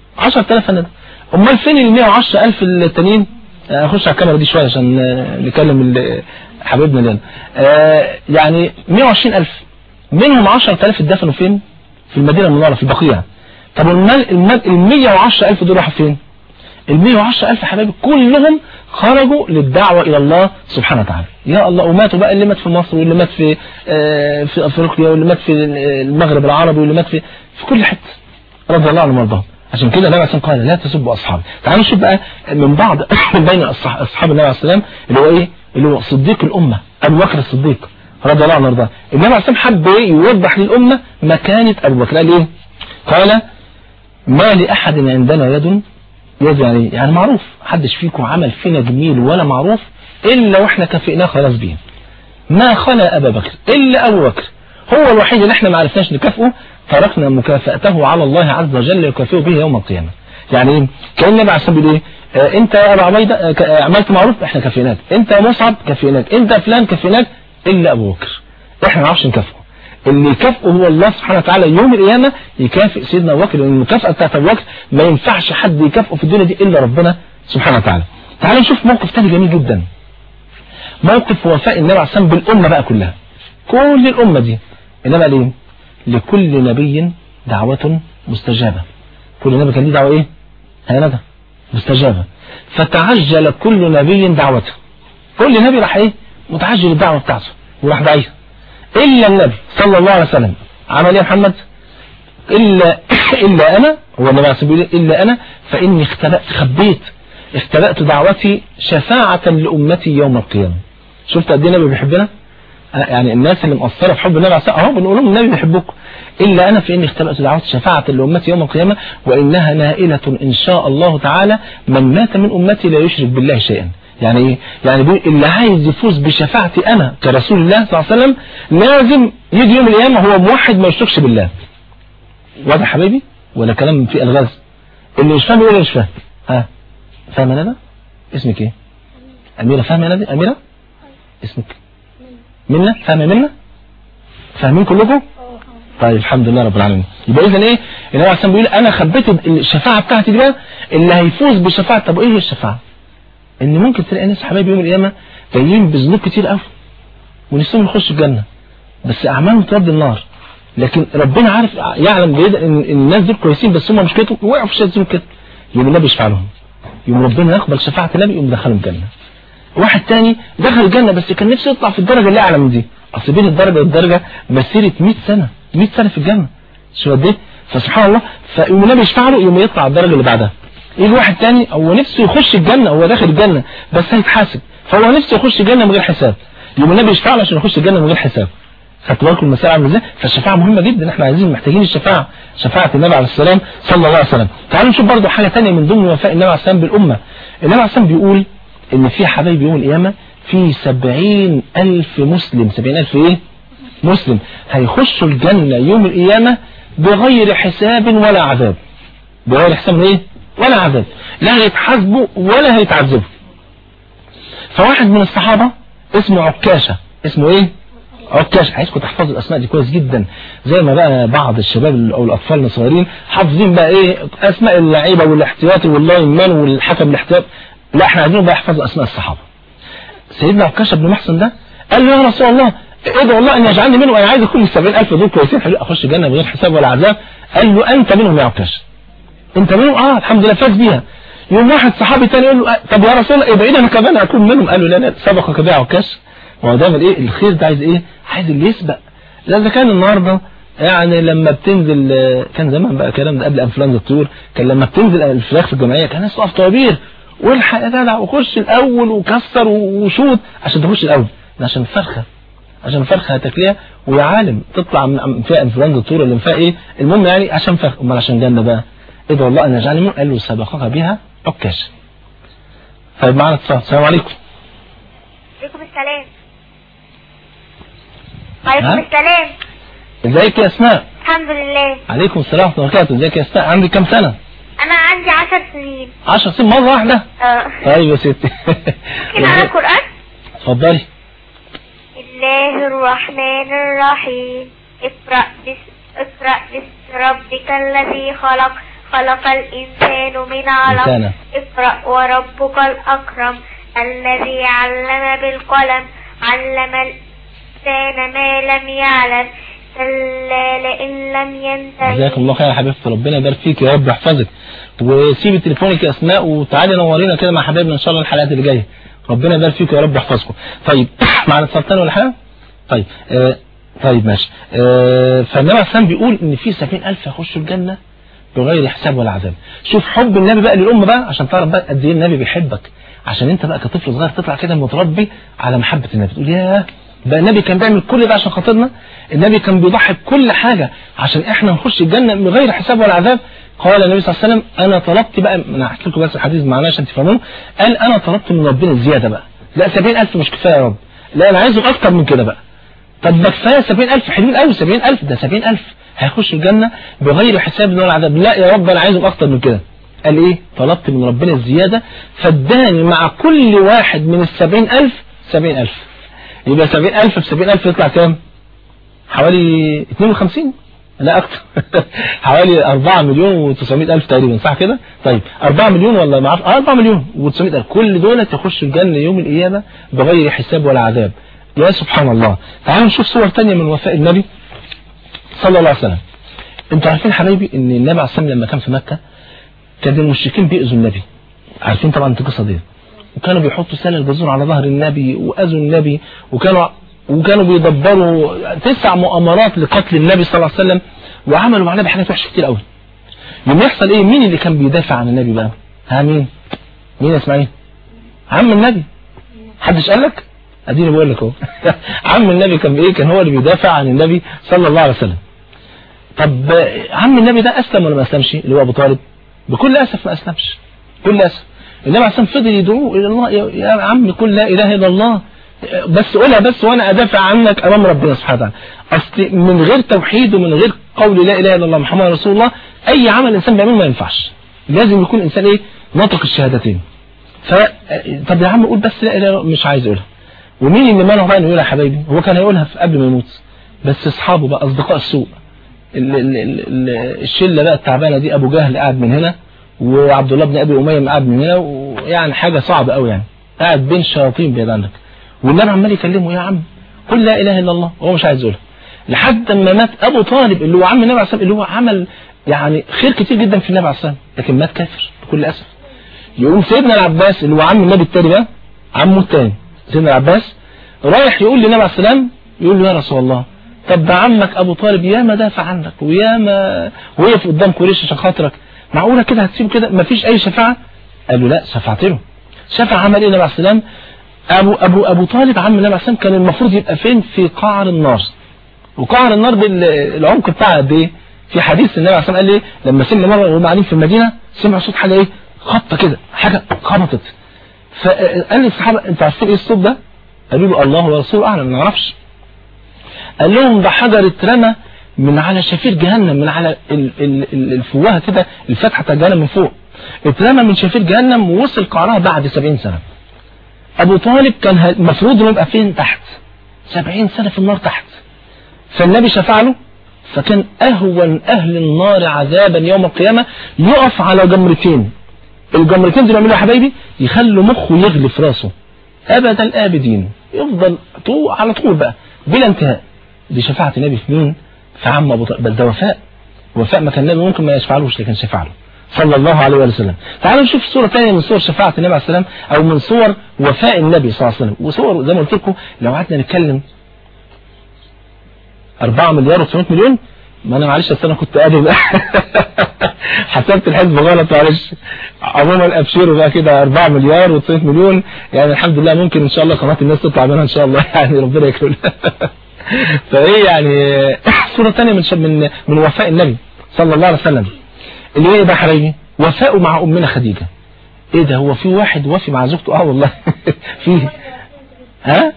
10000 فنان امال فين ال 110000 التانيين آه، اخش على الكاميرا دي شويه عشان آه، نكلم ال- حبيبنا لنا آه، يعني 120000 منهم 10000 اتدفنوا فين في المدينة المنورة في البقيع طب المال المال ال 110000 دول راحوا فين ال 110000 حبايبي كلهم خرجوا للدعوة إلى الله سبحانه وتعالى يا الله وماتوا بقى اللي مات في مصر واللي مات في آه، في أفريقيا واللي مات في المغرب العربي واللي مات في في كل حتة رضي الله عنهم وارضاهم عشان كده النبي عليه الصلاه والسلام قال لا تسبوا اصحابي تعالوا نشوف بقى من بعض من بين الصح- اصحاب النبي عليه السلام اللي هو ايه اللي هو صديق الامه ابو بكر الصديق رضي الله عنه وارضاه النبي عليه الصلاه والسلام حب ايه يوضح للامه مكانه ابو بكر قال ايه قال ما لاحد عندنا يد يد يعني إيه؟ يعني معروف محدش فيكم عمل فينا جميل ولا معروف الا واحنا كافئناه خلاص بيه ما خلا أبا بكر إلا أبو بكر هو الوحيد اللي احنا ما عرفناش نكافئه تركنا مكافأته على الله عز وجل يكافئه به يوم القيامة يعني ايه كان النبي عليه الصلاة والسلام بيقول ايه آه انت يا ابو عبيده آه ك- آه، عملت معروف احنا كافئناك انت يا مصعب كافئناك انت يا فلان كافئناك الا ابو بكر احنا ما نعرفش نكافئه اللي يكافئه هو الله سبحانه وتعالى يوم القيامة يكافئ سيدنا ابو بكر لان المكافأة بتاعت ابو بكر ما ينفعش حد يكافئه في الدنيا دي الا ربنا سبحانه وتعالى تعالوا نشوف موقف تاني جميل جدا موقف وفاء النبي عليه الصلاة والسلام بالأمة بقى كلها كل الأمة دي إنما ليه لكل نبي دعوة مستجابة كل نبي كان ليه دعوة إيه هندى مستجابة فتعجل كل نبي دعوته كل نبي راح إيه متعجل الدعوة بتاعته وراح دعيها إلا النبي صلى الله عليه وسلم عمل إيه يا محمد إلا إلا أنا هو النبي عليه الصلاة والسلام بيقول إلا أنا فإني اختبأت خبيت اختبأت دعوتي شفاعة لأمتي يوم القيامة شفت قد ايه النبي بيحبنا آه، يعني الناس اللي مقصره في حب النبي عليه الصلاه والسلام اهو بنقول لهم النبي بيحبكم الا انا فاني اختبأت دعوتي شفاعه لامتي يوم القيامه وانها نائله ان شاء الله تعالى من مات من امتي لا يشرك بالله شيئا يعني ايه يعني بيقول اللي عايز يفوز بشفاعتي انا كرسول الله صلى الله عليه وسلم لازم يجي يوم القيامه هو موحد ما يشركش بالله واضح يا حبيبي ولا كلام فيه الغاز اللي مش فاهم يقول لي مش فاهم ها فاهم يا ندى اسمك ايه اميره فاهمه يا ندى اميره اسمك منا فاهمه منا فاهمين كلكم طيب الحمد لله رب العالمين يبقى اذا ايه النبي عليه الصلاه بيقول انا خبيت الشفاعه بتاعتي دي بقى اللي هيفوز بالشفاعه طب ايه هي الشفاعه ان ممكن تلاقي ناس حبايبي يوم القيامه جايين بذنوب كتير قوي ونفسهم يخشوا الجنه بس اعمالهم تودي النار لكن ربنا عارف يعلم جيدا ان إن الناس دول كويسين بس هم مشكلتهم وقعوا في شويه ذنوب كده يوم النبي يشفع لهم يوم ربنا يقبل شفاعه النبي يقوم يدخلهم الجنه واحد تاني دخل الجنة بس كان نفسه يطلع في الدرجة اللي أعلى من دي أصل بين الدرجة والدرجة مسيرة 100 سنة 100 سنة في الجنة شو قد إيه فسبحان الله فيوم النبي يشفع له يوم يطلع الدرجة اللي بعدها يجي واحد تاني هو نفسه يخش الجنة هو داخل الجنة بس هيتحاسب فهو نفسه يخش الجنة من غير حساب يوم النبي يشفع له عشان يخش الجنة من غير حساب خدتوا بالكم المسألة عامله ازاي فالشفاعة مهمة جدا احنا عايزين محتاجين الشفاعة شفاعة النبي عليه السلام صلى الله عليه وسلم تعالوا نشوف برضه حاجة تانية من ضمن وفاء النبي عليه السلام بالأمة النبي عليه السلام بيقول ان في حبايب يوم القيامة في سبعين ألف مسلم سبعين ألف ايه مسلم هيخشوا الجنة يوم القيامة بغير حساب ولا عذاب بغير حساب ايه ولا عذاب لا هيتحاسبوا ولا هيتعذبوا فواحد من الصحابة اسمه عكاشة اسمه ايه عكاشة عايزكم تحفظوا الاسماء دي كويس جدا زي ما بقى بعض الشباب او الاطفال الصغيرين حافظين بقى ايه اسماء اللعيبه والاحتياطي واللاين مان والحكم الاحتياط لا احنا عايزينهم بقى يحفظوا اسماء الصحابه سيدنا عكاشة بن محسن ده قال له يا رسول الله ادعو الله ان يجعلني منهم انا عايز اكون من 70000 دول كويسين حلو اخش الجنه بغير حساب ولا عذاب قال له انت منهم يا عكاشة انت منهم اه الحمد لله فاز بيها يوم واحد صحابي تاني يقول له آه، طب يا رسول الله ادعي انا كمان اكون منهم قال له لا لا سبقك بيع عكاش ما هو دايما ايه الخير ده عايز ايه عايز اللي يسبق لا اذا كان النهارده يعني لما بتنزل آه، كان زمان بقى كلام ده قبل انفلونزا الطيور كان لما بتنزل الفراخ في الجمعيه كان الناس تقف طوابير والحق يا جدع وخش الاول وكسر وشوط عشان تخش الاول ده عشان الفرخه عشان الفرخه هتاكليها ويا عالم تطلع من فيها انفلونزا الطيور اللي فيها ايه المهم يعني عشان فرخه امال عشان جنه بقى ادعو الله ان يجعلني منهم قال له سبقك بها عكاش طيب معنا اتصال السلام عليكم عليكم السلام وعليكم ها؟ السلام ازيك يا اسماء الحمد لله عليكم السلام ورحمه الله وبركاته ازيك يا اسماء عندك كام سنه انا عندي عشر سنين 10 سنين مره واحده اه طيب يا ستي ممكن اقرا القران اتفضلي الله الرحمن الرحيم اقرأ بس اقرأ باسم ربك الذي خلق خلق الإنسان من علق إنسانا. اقرأ وربك الأكرم الذي علم بالقلم علم الإنسان ما لم يعلم كلا لئن لم ينتهي جزاكم الله خير يا حبيبتي ربنا يبارك فيك يا رب يحفظك وسيبي تليفونك يا اسماء وتعالي نورينا كده مع حبايبنا ان شاء الله الحلقات اللي جايه ربنا يبارك فيك يا رب يحفظكم طيب معنا اتصال تاني ولا حاجه طيب آه طيب ماشي آه فالنبي عليه السلام بيقول ان في 70000 يخشوا الجنه بغير حساب ولا عذاب شوف حب النبي بقى للامه بقى عشان تعرف بقى قد ايه النبي بيحبك عشان انت بقى كطفل صغير تطلع كده متربي على محبه النبي تقول ياه بقى النبي كان بيعمل كل ده عشان خاطرنا النبي كان بيضحي بكل حاجه عشان احنا نخش الجنه من غير حساب ولا عذاب قال النبي صلى الله عليه وسلم انا طلبت بقى انا هحكي لكم بس الحديث معناه عشان تفهموه قال انا طلبت من ربنا الزياده بقى لا 70000 مش كفايه يا رب لا انا عايزهم اكتر من كده بقى طب ده كفايه 70000 حلوين قوي 70000 ده 70000 هيخشوا الجنه بغير حساب ولا عذاب لا يا رب انا عايزهم اكتر من كده قال ايه طلبت من ربنا الزياده فاداني مع كل واحد من ال 70000 70000 يبقى 70000 في 70000 يطلع كام حوالي 52 لا اكتر حوالي 4 مليون و900 الف تقريبا صح كده طيب 4 مليون ولا ما اعرف آه 4 مليون و900 الف كل دول يخشوا الجنه يوم القيامه بغير حساب ولا عذاب يا سبحان الله تعالوا نشوف صور تانية من وفاء النبي صلى الله عليه وسلم انتوا عارفين حبايبي ان النبي عليه الصلاه والسلام لما كان في مكه كان المشركين بيأذوا النبي عارفين طبعا انت القصه دي وكانوا بيحطوا سال الجزور على ظهر النبي واذوا النبي وكانوا وكانوا بيدبروا تسع مؤامرات لقتل النبي صلى الله عليه وسلم وعملوا مع النبي حاجات وحشه كتير قوي يوم يحصل ايه مين اللي كان بيدافع عن النبي بقى ها مين مين يا اسماعيل عم النبي حدش قال لك اديني بقول لك اهو عم النبي كان ايه كان هو اللي بيدافع عن النبي صلى الله عليه وسلم طب عم النبي ده اسلم ولا ما اسلمش اللي هو ابو طالب بكل اسف ما اسلمش بكل اسف النبي عليه الصلاه والسلام فضل يدعوه الى الله يا يا عم قل لا اله الا الله بس قولها بس وانا ادافع عنك امام ربنا سبحانه وتعالى اصل من غير توحيد ومن غير قول لا اله الا الله محمد رسول الله اي عمل الانسان بيعمله ما ينفعش لازم يكون انسان ايه ناطق الشهادتين ف طب يا عم قول بس لا اله إلا الله مش عايز اقولها ومين اللي مانعه بقى انه يقولها يا حبايبي هو كان هيقولها في قبل ما يموت بس اصحابه بقى اصدقاء السوء ال- ال- ال- ال- الشله بقى التعبانه دي ابو جهل قاعد من هنا وعبد الله بن ابي اميه قاعد من هنا ويعني حاجه صعبه قوي يعني قاعد بين شياطين بعيد عنك والنبي عمال يكلمه يا عم قل لا اله الا الله وهو مش عايز يقولها لحد ما مات ابو طالب اللي هو عم النبي عليه الصلاه والسلام اللي هو عمل يعني خير كتير جدا في النبي عليه الصلاه والسلام لكن مات كافر بكل اسف يقوم سيدنا العباس اللي هو عم النبي التاني بقى عمه التاني سيدنا العباس رايح يقول للنبي عليه السلام يقول له يا رسول الله طب ده عمك ابو طالب يا ما دافع عنك ويا ما وقف قدام قريش عشان خاطرك معقوله كده هتسيبه كده مفيش اي شفاعه قال له لا شفعت له شفع عمل ايه النبي عليه السلام ابو ابو ابو طالب عم النبي عليه السلام كان المفروض يبقى فين في قعر النار وقعر النار بالعمق بتاعها قد ايه في حديث النبي عليه الصلاه والسلام قال ايه لما سمع مره وهم قاعدين في المدينه سمع صوت حاجه ايه خبطه كده حاجه خبطت فقال للصحابه انتوا عارفين ايه الصوت ده قالوا له الله ورسوله اعلم ما نعرفش قال لهم ده حجر اترمى من على شفير جهنم من على ال- ال- ال- الفوهه كده الفتحه بتاع جهنم من فوق اترمى من شفير جهنم ووصل قعرها بعد 70 سنه ابو طالب كان ه- المفروض انه يبقى فين تحت 70 سنه في النار تحت فالنبي شفع له فكان اهون اهل النار عذابا يوم القيامه يقف على جمرتين الجمرتين دول يعملوا يا حبايبي يخلوا مخه يغلي في راسه ابد الابدين يفضل طول على طول بقى بلا انتهاء دي شفاعه النبي في مين في عم ابو طالب بس ده وفاء وفاء ما كان النبي ممكن ما يشفعلوش لكن شفع له صلى الله عليه وآله وسلم تعالوا نشوف صورة ثانية من صور شفاعة النبي عليه السلام أو من صور وفاء النبي صلى الله عليه وسلم وصور زي ما قلت لكم لو قعدنا نتكلم 4 مليار و900 مليون ما انا معلش اصل انا كنت قادر بقى حسبت الحسب غلط معلش عموما ابشروا بقى كده 4 مليار و900 مليون يعني الحمد لله ممكن ان شاء الله قناه الناس تطلع منها ان شاء الله يعني ربنا يكرمنا فايه يعني صوره ثانيه من شب من من وفاء النبي صلى الله عليه وسلم اللي هي ايه بقى يا حبايبي وفاءه مع امنا خديجه ايه ده هو في واحد وافي مع زوجته اه والله فيه ها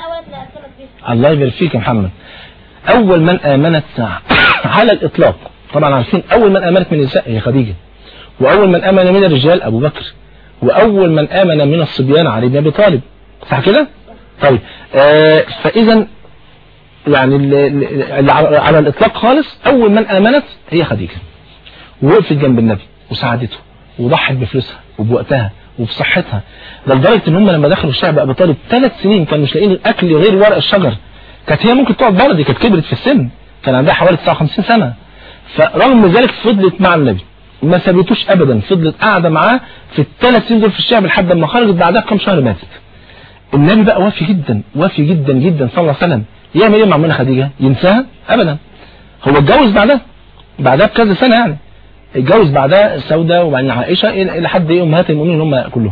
الله يبارك فيك يا محمد أول من آمنت على الإطلاق طبعا عارفين أول من آمنت من النساء هي خديجة وأول من آمن من الرجال أبو بكر وأول من آمن من الصبيان علي بن أبي طالب صح كده؟ طيب آه فإذا يعني ال- ال- ال- على الإطلاق خالص أول من آمنت هي خديجة ووقفت جنب النبي وساعدته وضحت بفلوسها وبوقتها وبصحتها ده لدرجة ان هم لما دخلوا الشعب ابي طالب ثلاث سنين كانوا مش لاقيين الاكل غير ورق الشجر كانت هي ممكن تقعد بره دي كانت كبرت في السن كان عندها حوالي 59 سنة فرغم ذلك فضلت مع النبي ما سابتوش ابدا فضلت قاعده معاه في الثلاث سنين دول في الشعب لحد ما خرجت بعدها بكام شهر ماتت النبي بقى وافي جدا وافي جدا جدا صلى الله عليه وسلم يعمل ايه مع امنا خديجه ينساها ابدا هو اتجوز بعدها بعدها بكذا سنه يعني اتجوز بعدها سودة وبعدين عائشه الى إلى حد ايه امهات المؤمنين هم كلهم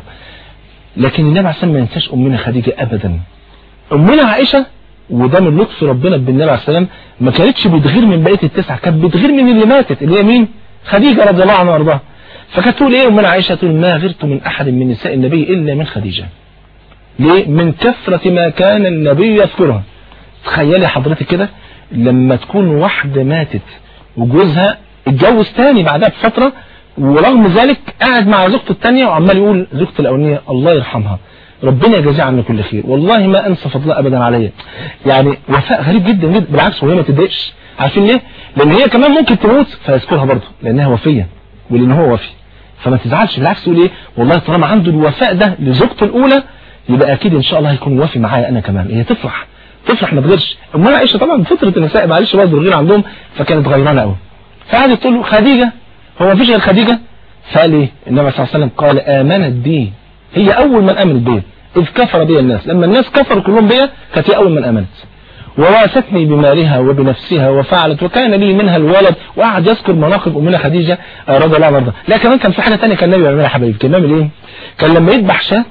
لكن النبي عليه الصلاه والسلام ما ينساش امنا خديجه ابدا امنا عائشه وده من لطف ربنا بالنبي عليه السلام ما كانتش بتغير من بقيه التسعه كانت بتغير من اللي ماتت اللي هي مين خديجه رضي الله عنها وارضاها فكانت تقول ايه امنا عائشه تقول ما غرت من احد من نساء النبي الا من خديجه ليه من كثرة ما كان النبي يذكرها تخيلي حضرتك كده لما تكون واحدة ماتت وجوزها اتجوز تاني بعدها بفترة ورغم ذلك قاعد مع زوجته التانية وعمال يقول زوجته الأولانية الله يرحمها ربنا يجازيها عنا كل خير والله ما انسى فضلها ابدا عليا يعني وفاء غريب جدا جدا بالعكس وهي ما تتضايقش عارفين ليه لان هي كمان ممكن تموت فيذكرها برضه لانها وفيه ولان هو وفي فما تزعلش بالعكس تقول ايه والله طالما عنده الوفاء ده لزوجته الاولى يبقى اكيد ان شاء الله هيكون وافي معايا انا كمان هي تفرح تفرح ما تغيرش امال عائشه طبعا فطره النساء معلش برضه الغير عندهم فكانت غيرانه قوي فقعدت تقول له خديجه هو ما فيش غير خديجه فقال ايه النبي صلى الله عليه وسلم قال امنت بي هي اول من امنت بي اذ كفر بي الناس لما الناس كفروا كلهم بي كانت هي اول من امنت وواستني بمالها وبنفسها وفعلت وكان لي منها الولد وقعد يذكر مناقب امنا خديجه رضي الله عنها لا كمان كان في حاجه ثانيه كان النبي بيعملها يا حبايبي كان بيعمل ايه كان لما يذبح شاه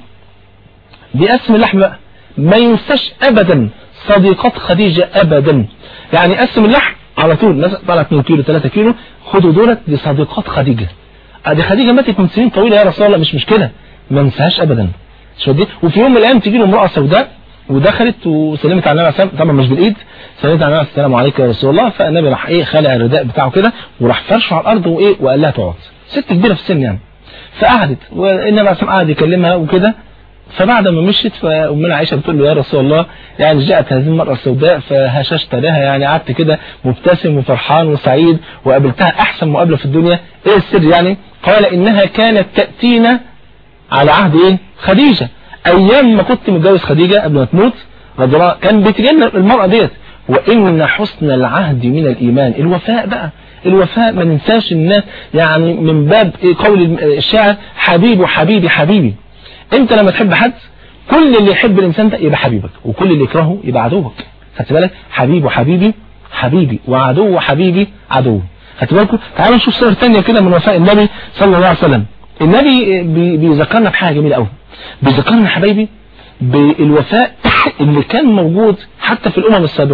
بيقسم اللحم بقى ما ينساش ابدا صديقات خديجة ابدا يعني قسم اللحم على طول مثلا طلع 2 كيلو 3 كيلو خدوا دولت لصديقات خديجة دي خديجة ماتت من سنين طويلة يا رسول الله مش مشكلة ما انساهاش ابدا شو دي وفي يوم من الايام تجي له امرأة سوداء ودخلت وسلمت على النبي عليه السلام طبعا مش بالايد سلمت على النبي السلام عليكم يا رسول الله فالنبي راح ايه خلع الرداء بتاعه كده وراح فرشه على الارض وايه وقال لها تقعد ست كبيره في السن يعني فقعدت والنبي عليه السلام قعد يكلمها وكده فبعد ما مشيت فأمنا عائشة بتقول له يا رسول الله يعني جاءت هذه المرأة السوداء فهششت لها يعني قعدت كده مبتسم وفرحان وسعيد وقابلتها أحسن مقابلة في الدنيا إيه السر يعني قال إنها كانت تأتينا على عهد إيه خديجة أيام ما كنت متجوز خديجة قبل ما تموت رضي الله كان بتجينا المرأة ديت وإن حسن العهد من الإيمان الوفاء بقى الوفاء ما ننساش الناس يعني من باب إيه قول الشاعر حبيبي حبيبي حبيبي انت لما تحب حد كل اللي يحب الانسان ده يبقى حبيبك وكل اللي يكرهه يبقى عدوك خدت بالك حبيب وحبيبي حبيبي وعدو وحبيبي عدو خدت بالكم تعالوا نشوف صور ثانيه كده من وفاء النبي صلى الله عليه وسلم النبي بي بيذكرنا بحاجه جميله قوي بيذكرنا حبايبي بالوفاء اللي كان موجود حتى في الامم السابقه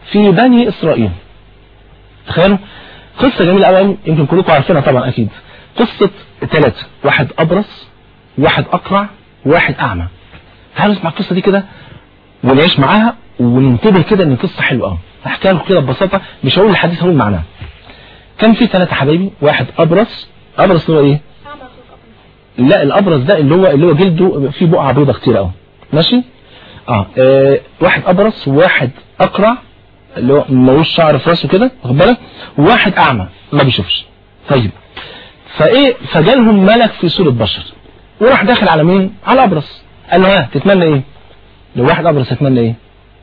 في بني إسرائيل تخيلوا قصة جميلة قوي يمكن كلكم عارفينها طبعا أكيد قصة ثلاثة واحد أبرص واحد أقرع واحد أعمى تعالوا نسمع القصة دي كده ونعيش معاها وننتبه كده ان القصة حلوة قوي هحكيها لكم كده ببساطة مش هقول الحديث هقول معناه كان في ثلاثة حبايبي واحد أبرص أبرص اللي هو إيه لا الأبرص ده اللي هو اللي هو جلده فيه بقعة بيضة كتير قوي ماشي آه. اه واحد أبرص وواحد أقرع اللي هو ملوش شعر في راسه كده واخد بالك وواحد أعمى ما بيشوفش طيب فايه فجالهم ملك في صورة بشر وراح داخل على مين على أبرص قال له ها تتمنى ايه لو واحد أبرص يتمنى ايه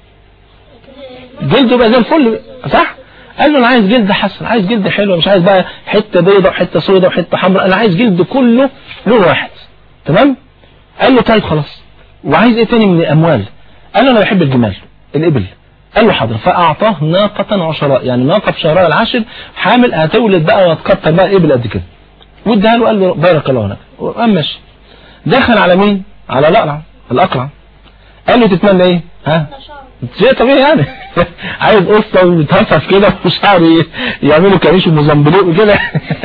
جلده بقى زي الفل صح قال له انا عايز جلد حسن عايز جلد حلو مش عايز بقى حته بيضه وحته سوداء وحته حمراء انا عايز جلد كله لون واحد تمام قال له طيب خلاص وعايز ايه تاني من الاموال قال له انا بحب الجمال الابل قال له حاضر فاعطاه ناقه عشراء يعني ناقه في شهرها العاشر حامل هتولد بقى وتكتر بقى ابل قد كده واداها له قال له بارك الله لك وقام ماشي دخل على مين على الاقرع الاقرع قال له تتمنى ايه ها شيء طبيعي يعني عايز قصة ويتهفف كده وشعر يعملوا كريش ومزمبلوق وكده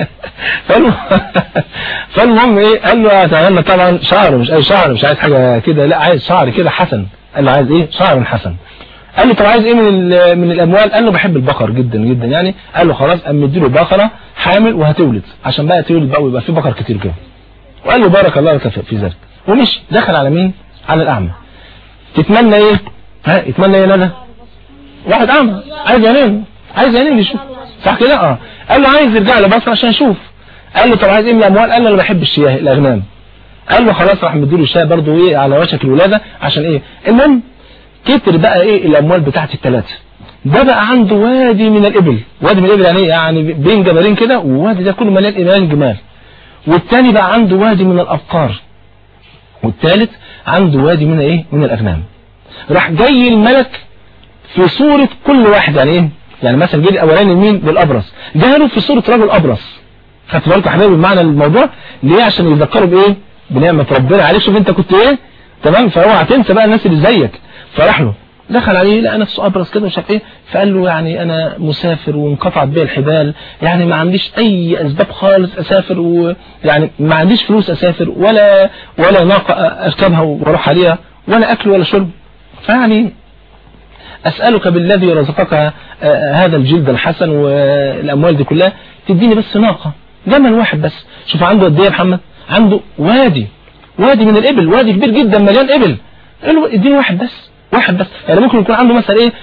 فالمهم ايه قال له اتمنى طبعا شعر مش اي شعر مش عايز حاجة كده لا عايز شعر كده حسن قال له عايز ايه شعر حسن قال له طب عايز ايه من من الاموال قال له بحب البقر جدا جدا يعني قال له خلاص قام مديله بقره حامل وهتولد عشان بقى تولد بقى ويبقى في بقر كتير كده وقال له بارك الله لك في ذلك ومشي دخل على مين على الاعمى تتمنى ايه ها يتمنى ايه ندى واحد اعمى عايز عينين عايز عينين يشوف صح كده اه قال له عايز يرجع لبصره عشان يشوف قال له طب عايز ايه من الاموال قال له انا بحب الشياه الاغنام قال له خلاص راح مديله الشاه برضه ايه على وشك الولاده عشان ايه المهم كتر بقى ايه الاموال بتاعت الثلاثه ده بقى عنده وادي من الابل وادي من الابل يعني ايه يعني بين جبلين كده ووادي ده كله مليان مليان جمال والتاني بقى عنده وادي من الابقار والثالث عنده وادي من ايه من الاغنام راح جاي الملك في صورة كل واحد يعني ايه يعني مثلا جه الاولاني مين للابرص جاله في صورة رجل ابرص خدت بالك يا حبايبي بمعنى الموضوع ليه عشان يذكروا بايه بنعمة ربنا عليك شوف انت كنت ايه تمام فهو هتنسى بقى الناس اللي زيك فراح له دخل عليه لقى نفسه ابرص كده مش عارف ايه فقال له يعني انا مسافر وانقطعت بيا الحبال يعني ما عنديش اي اسباب خالص اسافر ويعني ما عنديش فلوس اسافر ولا ولا ناقه اركبها واروح عليها ولا اكل ولا شرب فيعني أسألك بالذي رزقك هذا الجلد الحسن والأموال دي كلها تديني بس ناقة جمل واحد بس شوف عنده قد ايه يا محمد عنده وادي وادي من الإبل وادي كبير جدا مليان إبل قال له اديني واحد بس واحد بس يعني ممكن يكون عنده مثلا ايه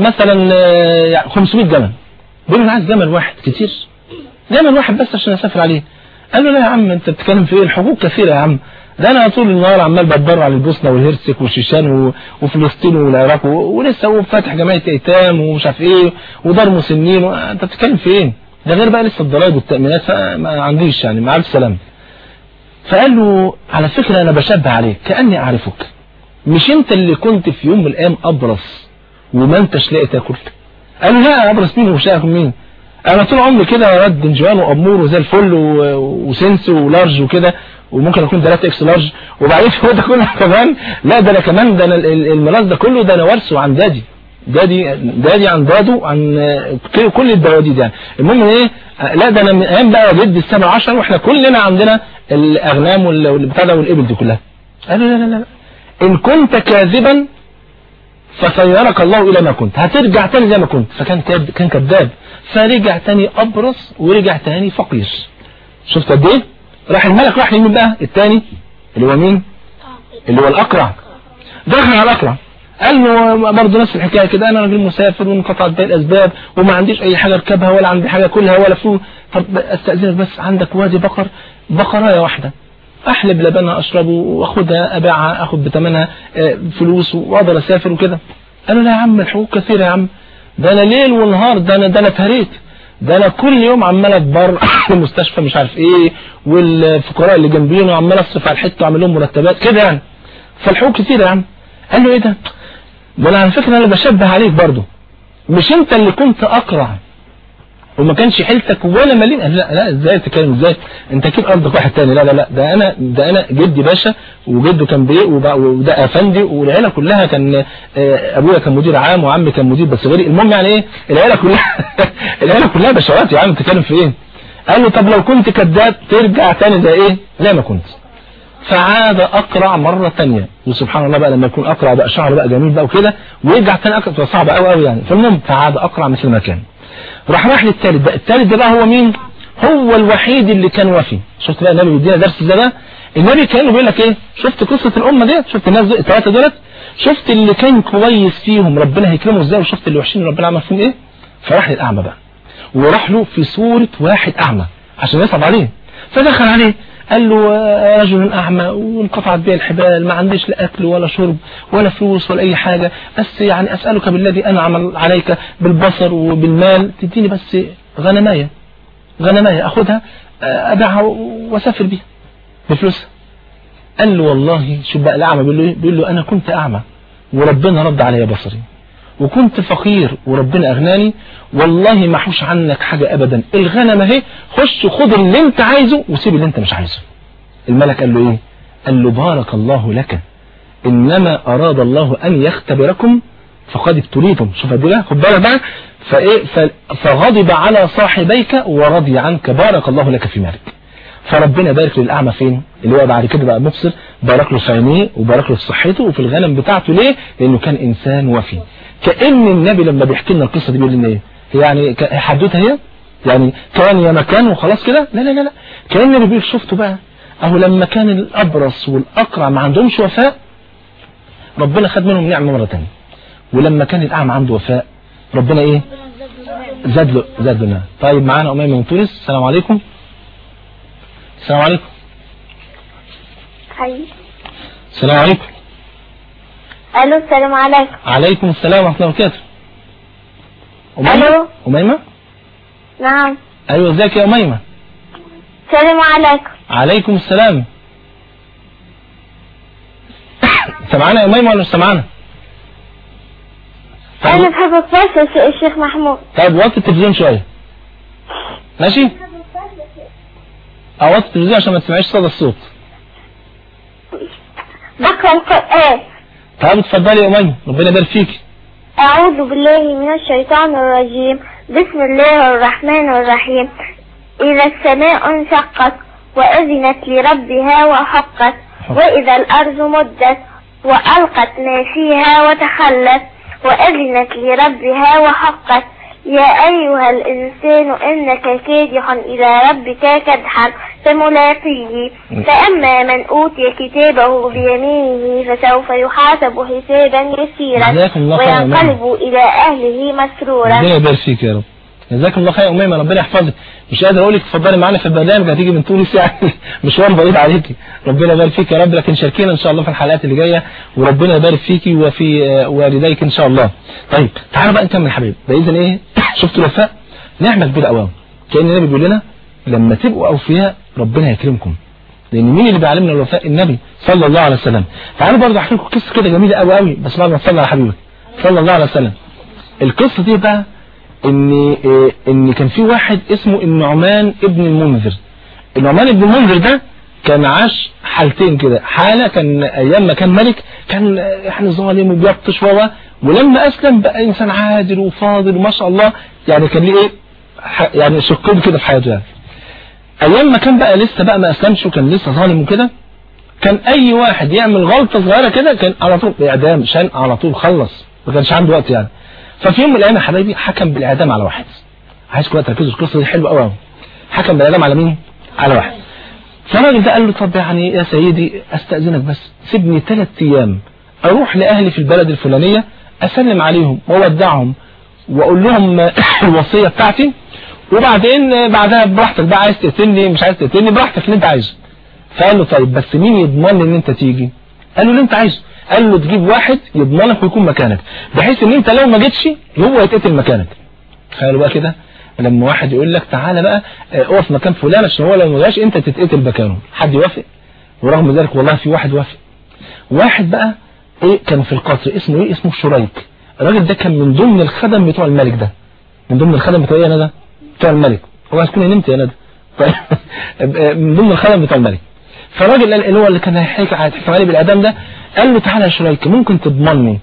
مثلا 500 جمل بيقول انا عايز جمل واحد كتير جمل واحد بس عشان اسافر عليه قال له لا يا عم انت بتتكلم في ايه الحقوق كثيره يا عم ده انا طول النهار عمال بتبرع على البوسنه والهرسك والشيشان و... وفلسطين والعراق و... ولسه هو فاتح جمعيه ايتام ومش عارف ايه ودار مسنين و... انت بتتكلم في ايه ده غير بقى لسه الضرايب والتامينات فما عنديش يعني مع الف سلامه فقال له على فكره انا بشبه عليك كاني اعرفك مش انت اللي كنت في يوم من الايام ابرص وما انتش لاقي تاكل قال له لا ابرص مين ومش لاقي مين انا طول عمري كده واد دنجوان وامور وزي الفل و... وسنس ولارج وكده وممكن اكون 3 اكس لارج وبعدين هو ده كله كمان لا ده انا كمان ده انا الملاذ ده كله ده انا وارثه عن دادي دادي دادي عن دادو عن كل الدواديد يعني المهم ايه لا ده انا من ايام بقى جدي السبع عشر واحنا كلنا عندنا الاغنام والبتاع ده والابل دي كلها قال لا لا لا ان كنت كاذبا فسيرك الله الى ما كنت هترجع تاني زي ما كنت فكان كاد كان كذاب فرجع تاني ابرص ورجع تاني فقير شفت قد ايه راح الملك راح لمين بقى التاني اللي هو مين اللي هو الاقرع دخل على الاقرع قال له برضه نفس الحكايه كده انا راجل مسافر وانقطعت بيا الاسباب وما عنديش اي حاجه اركبها ولا عندي حاجه كلها ولا فلوس طب استاذنك بس عندك وادي بقر بقرايه واحده احلب لبنها اشربه واخدها ابيعها اخد بثمنها فلوس واقدر اسافر وكده قال له لا يا عم الحقوق كثيره يا عم ده انا ليل ونهار ده انا ده انا اتهريت ده انا كل يوم عمال اتبر في المستشفى مش عارف ايه والفقراء اللي جنبينا وعمال اصرف على الحته واعمل لهم مرتبات كده يعني فالحقوق كتير يا عم قال له ايه ده ده انا على فكره انا بشبه عليك برضه مش انت اللي كنت اقرع وما كانش حيلتك ولا مليم قال لا لا ازاي تتكلم ازاي انت اكيد ارضك واحد تاني لا لا لا ده انا ده انا جدي باشا وجده كان بيه وب- وده افندي والعيله كلها كان آه، ابويا كان مدير عام وعمي كان مدير بس غيري المهم يعني ايه العيله كلها العيله كلها بشوات يا عم بتتكلم في ايه قال له طب لو كنت كذاب ترجع تاني زي ايه زي ما كنت فعاد اقرع مرة تانية وسبحان الله بقى لما يكون اقرع بقى شعره بقى جميل بقى وكده ويرجع تاني اقرع تبقى صعبة قوي قوي يعني فالمهم فعاد اقرع مثل ما كان راح راح للثالث بقى الثالث ده بقى هو مين هو الوحيد اللي كان وفي شفت بقى النبي بيدينا درس زي ده النبي كانه بيقول لك ايه شفت قصة الامة ديت شفت الناس دول الثلاثة دولت شفت اللي كان كويس فيهم ربنا هيكرمه ازاي وشفت اللي وحشين ربنا عمل فيهم ايه فراح للاعمى بقى وراح له في صورة واحد أعمى عشان يصعب عليه فدخل عليه قال له آه، رجل أعمى وانقطعت بي الحبال ما عنديش لا أكل ولا شرب ولا فلوس ولا أي حاجة بس يعني أسألك بالذي أنعم عليك بالبصر وبالمال تديني بس غنماية غنماية أخذها آه، أبيعها وأسافر بيها بفلوسها قال له والله شوف بقى الأعمى بيقول له إيه؟ بيقول له أنا كنت أعمى وربنا رد علي بصري وكنت فقير وربنا أغناني والله ما حوش عنك حاجة أبدا الغنم اهي خش خد اللي انت عايزه وسيب اللي انت مش عايزه الملك قال له ايه قال له بارك الله لك إنما أراد الله أن يختبركم فقد ابتليتم شوف قد ايه خد بالك بقى فايه ف- فغضب على صاحبيك ورضي عنك بارك الله لك في مالك فربنا بارك للأعمى فين اللي هو بعد كده بقى مبصر بارك له في عينيه وبارك له في صحته وفي الغنم بتاعته ليه لأنه كان إنسان وفي كأن النبي لما بيحكي لنا القصة دي بيقول لنا ايه يعني ك- حدوتها هي يعني كان يا مكان وخلاص كده لا لا لا لا كأن النبي بيقول شفتوا بقى اهو لما كان الأبرص والأقرع ما عندهمش وفاء ربنا خد منهم نعمة مرة تانية ولما كان الأعمى عنده وفاء ربنا ايه زاد له زاد له نعمة. طيب معانا أميمة من تونس السلام عليكم السلام عليكم حي السلام عليكم الو السلام عليكم عليكم السلام ورحمة الله وبركاته أميمة ألو. أميمة نعم أيوة ازيك يا أميمة السلام عليكم عليكم السلام سمعنا يا أميمة ولا مش سمعنا انا طيب, بحبك بس يا ش- الشيخ محمود طيب وطي التلفزيون شوية ماشي أوطي التلفزيون عشان ما تسمعيش صدى الصوت بقرا القرآن طيب اتفضلي يا أميمة ربنا يبارك فيك أعوذ بالله من الشيطان الرجيم بسم الله الرحمن الرحيم إذا السماء انشقت وأذنت لربها وحقت وإذا الأرض مدت وألقت ما فيها وتخلت وأذنت لربها وحقت يا أيها الإنسان إنك كادح إلى ربك كدحا فملاقيه فأما من أوتي كتابه بيمينه فسوف يحاسب حسابا يسيرا جزاكم الله خيرا يا أميمة. وينقلب إلى أهله مسرورا ربنا يبارك فيك يا رب جزاكم الله خير يا أميمة ربنا يحفظك مش قادر أقول لك اتفضلي معانا في البرنامج هتيجي من تونس يعني مشوار بعيد عليكي ربنا يبارك فيك يا رب لكن شاركينا إن شاء الله في الحلقات اللي جاية وربنا يبارك فيكي وفي آه، والديك إن شاء الله طيب تعالوا بقى نكمل يا حبيبي بإذن إيه شفتوا الوفاء نعمة كبيرة قوي كأن النبي بيقول لنا لما تبقوا أوفياء ربنا يكرمكم لان مين اللي بيعلمنا الوفاء النبي صلى الله عليه وسلم تعالوا برضه احكي لكم قصه كده جميله قوي قوي بس بعد ما تصلي على حبيبك صلى الله عليه وسلم القصه دي بقى ان إيه، ان كان في واحد اسمه النعمان ابن المنذر النعمان ابن المنذر ده كان عاش حالتين كده حاله كان ايام ما كان ملك كان آه، يعني ظالم وبيبطش و ولما اسلم بقى انسان عادل وفاضل وما شاء الله يعني كان ليه ايه ح- يعني شقين كده في حياته يعني ايام ما كان بقى لسه بقى ما اسلمش وكان لسه ظالم وكده كان اي واحد يعمل غلطة صغيرة كده كان على طول باعدام عشان على طول خلص ما كانش عنده وقت يعني ففي يوم من الايام يا حبايبي حكم بالاعدام على واحد عايزكم بقى تركزوا القصة دي حلوة قوي حكم بالاعدام على مين على واحد فالراجل ده قال له طب يعني يا سيدي استأذنك بس سيبني ثلاث ايام اروح لاهلي في البلد الفلانية اسلم عليهم واودعهم واقول لهم الوصية بتاعتي وبعدين بعدها براحتك بقى عايز تقتلني مش عايز تقتلني براحتك اللي انت عايزه فقال له طيب بس مين يضمن ان انت تيجي قال له اللي انت عايزه قال له تجيب واحد يضمنك ويكون مكانك بحيث ان انت لو ما جيتش هو يتقتل مكانك تخيلوا بقى كده لما واحد يقول لك تعالى بقى اه، اقف مكان فلان عشان هو لو ما جاش انت تتقتل مكانه حد يوافق ورغم ذلك والله في واحد وافق واحد بقى ايه كان في القصر اسمه ايه اسمه شريك الراجل ده كان من ضمن الخدم بتوع الملك ده من ضمن الخدم بتوع ايه انا ده بتوع الملك هو هتكون نمت يا ندى طيب من ضمن الخدم بتوع الملك فالراجل قال- اللي هو اللي كان هيحكي هيتحكم عليه بالاعدام ده قال له تعالى يا شريك ممكن تضمني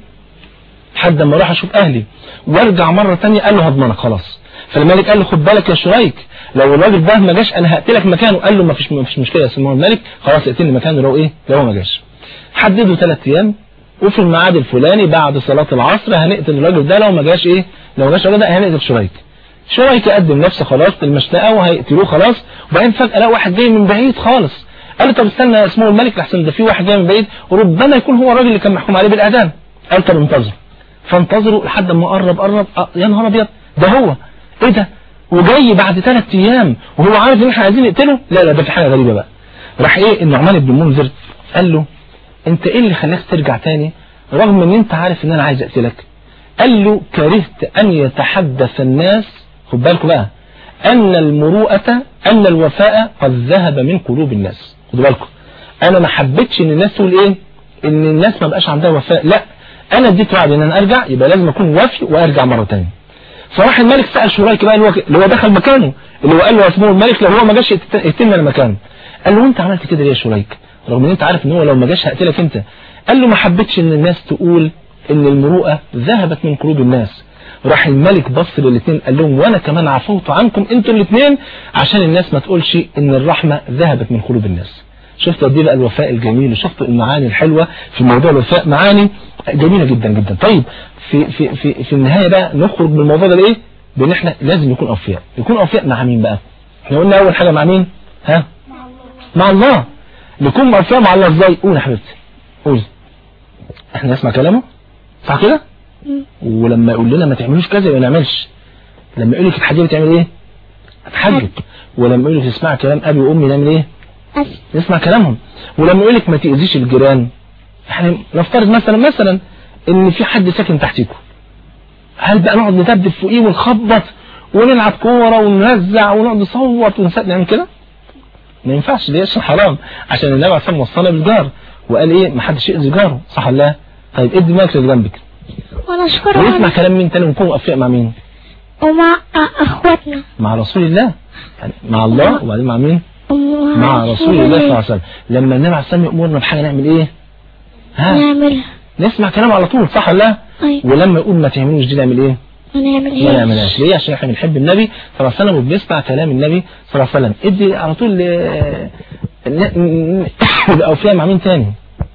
لحد ما اروح اشوف اهلي وارجع مره ثانيه قال له هضمنك خلاص فالملك قال له خد بالك يا شريك لو الراجل ده ما جاش انا هقتلك مكانه قال له ما فيش ما فيش مشكله يا سمو الملك خلاص اقتلني مكانه لو ايه لو هو ما جاش حددوا ثلاث ايام وفي الميعاد الفلاني بعد صلاه العصر هنقتل الراجل ده لو ما جاش ايه لو ما جاش الراجل ده هنقتل شريك شريك قدم نفسه خلاص للمشنقه وهيقتلوه خلاص وبعدين فجاه لقى واحد جاي من بعيد خالص قال له طب استنى يا اسمه الملك لحسن ده في واحد جاي من بعيد وربما يكون هو الراجل اللي كان محكوم عليه بالاعدام قال طب انتظر فانتظروا لحد ما قرب قرب آه، يا نهار ابيض ده هو ايه ده وجاي بعد ثلاث ايام وهو عارف ان احنا عايزين نقتله لا لا ده في حاجه غريبه بقى راح ايه النعمان بن منذر قال له انت ايه اللي خلاك ترجع تاني رغم ان انت عارف ان انا عايز اقتلك قال له كرهت ان يتحدث الناس خد بالكم بقى ان المروءه ان الوفاء قد ذهب من قلوب الناس خدوا بالكم انا ما حبيتش ان الناس تقول ايه ان الناس ما بقاش عندها وفاء لا انا اديت وعد ان انا ارجع يبقى لازم اكون وافي وارجع مره تانية فراح الملك سال شريك بقى اللي هو اللي هو دخل مكانه اللي هو قال له اسمه الملك لو هو ما جاش يقت- يقتلني انا مكانه قال له انت عملت كده ليه يا شريك رغم ان انت عارف ان هو لو ما جاش هقتلك انت قال له ما حبيتش ان الناس تقول ان المروءه ذهبت من قلوب الناس راح الملك بص للاثنين قال لهم وانا كمان عفوت عنكم انتوا الاثنين عشان الناس ما تقولش ان الرحمه ذهبت من قلوب الناس شفت قد ايه بقى الوفاء الجميل وشفت المعاني الحلوه في موضوع الوفاء معاني جميله جدا جدا طيب في في في في النهايه بقى نخرج من الموضوع ده لايه بان احنا لازم نكون اوفياء نكون اوفياء مع مين بقى احنا قلنا اول حاجه مع مين ها مع الله نكون اوفياء مع الله ازاي قول يا حبيبتي قول احنا نسمع كلامه صح كده ولما يقول لنا ما تعملوش كذا يبقى ما نعملش لما يقول لك الحاجه بتعمل ايه هتحجب ولما يقول لك اسمع كلام ابي وامي نعمل ايه أس نسمع كلامهم ولما يقول لك ما تاذيش الجيران يعني نفترض مثلا مثلا ان في حد ساكن تحتيكم هل بقى نقعد ندبدب فوقيه ونخبط ونلعب كوره ونرزع ونقعد نصوت ونسد نعمل كده ما ينفعش ليه عشان حرام عشان النبي عليه الصلاه والسلام وصانا بالجار وقال ايه ما حدش يأذي جاره صح ولا لا طيب ادي مالك اللي جنبك ونشكر ونسمع كلام مين تاني ونكون أوفياء مع مين ومع أ- أخواتنا مع رسول الله يعني مع الله وبعدين مع مين ومع مع رسول الله صلى الله عليه وسلم لما النبي عليه الصلاه والسلام يأمرنا بحاجه نعمل ايه ها نعملها نسمع كلامه على طول صح ولا لا أيوة ولما يقول ما تعملوش دي نعمل ايه ما ونعملها نعملهاش ليه عشان احنا بنحب النبي صلى الله عليه وسلم وبنسمع كلام النبي صلى الله عليه وسلم ادي على طول آه، ن- ن- نبقى اوفياء مع مين تاني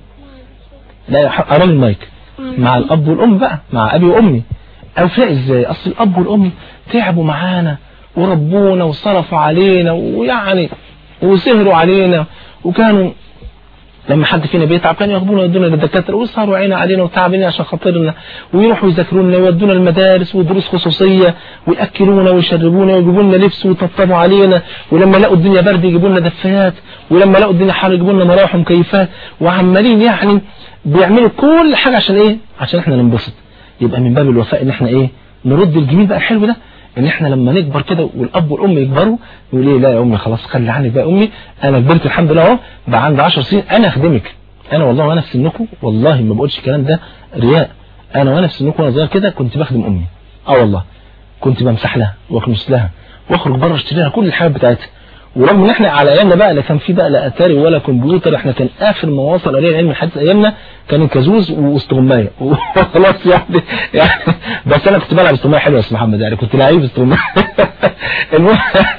لا قرب المايك مع الاب والام بقى مع ابي وامي اوفياء ازاي اصل الاب والام تعبوا معانا وربونا وصرفوا علينا ويعني وسهروا علينا وكانوا لما حد فينا بيتعب كانوا ياخدونا يودونا للدكاتره ويسهروا عينا علينا وتعبين عشان خاطرنا ويروحوا يذاكروا لنا ويودونا المدارس ودروس خصوصيه وياكلونا ويشربونا ويجيبوا لنا لبس ويطبطبوا علينا ولما لقوا الدنيا برد يجيبوا لنا دفايات ولما لقوا الدنيا حر يجيبوا لنا مراوح ومكيفات وعمالين يعني بيعملوا كل حاجه عشان ايه؟ عشان احنا ننبسط يبقى من باب الوفاء ان احنا ايه؟ نرد الجميل بقى الحلو ده ان احنا لما نكبر كده والاب والام يكبروا يقول ايه لا يا امي خلاص خلي عنك بقى يا امي انا كبرت الحمد لله اهو بقى عندي 10 سنين انا اخدمك انا والله وانا في سنكم والله ما بقولش الكلام ده رياء انا وانا في سنكم وانا صغير كده كنت بخدم امي اه والله كنت بمسح لها واكنس لها واخرج بره اشتري لها كل الحاجات بتاعتها ورغم ان احنا على ايامنا بقى لا كان في بقى لا اتاري ولا كمبيوتر احنا كان اخر ما وصل اليه العلم الحديث ايامنا كان الكازوز واستغمايه وخلاص يعني يعني بس انا كنت بلعب استغمايه حلوه يا استاذ محمد يعني كنت لعيب استغمايه المهم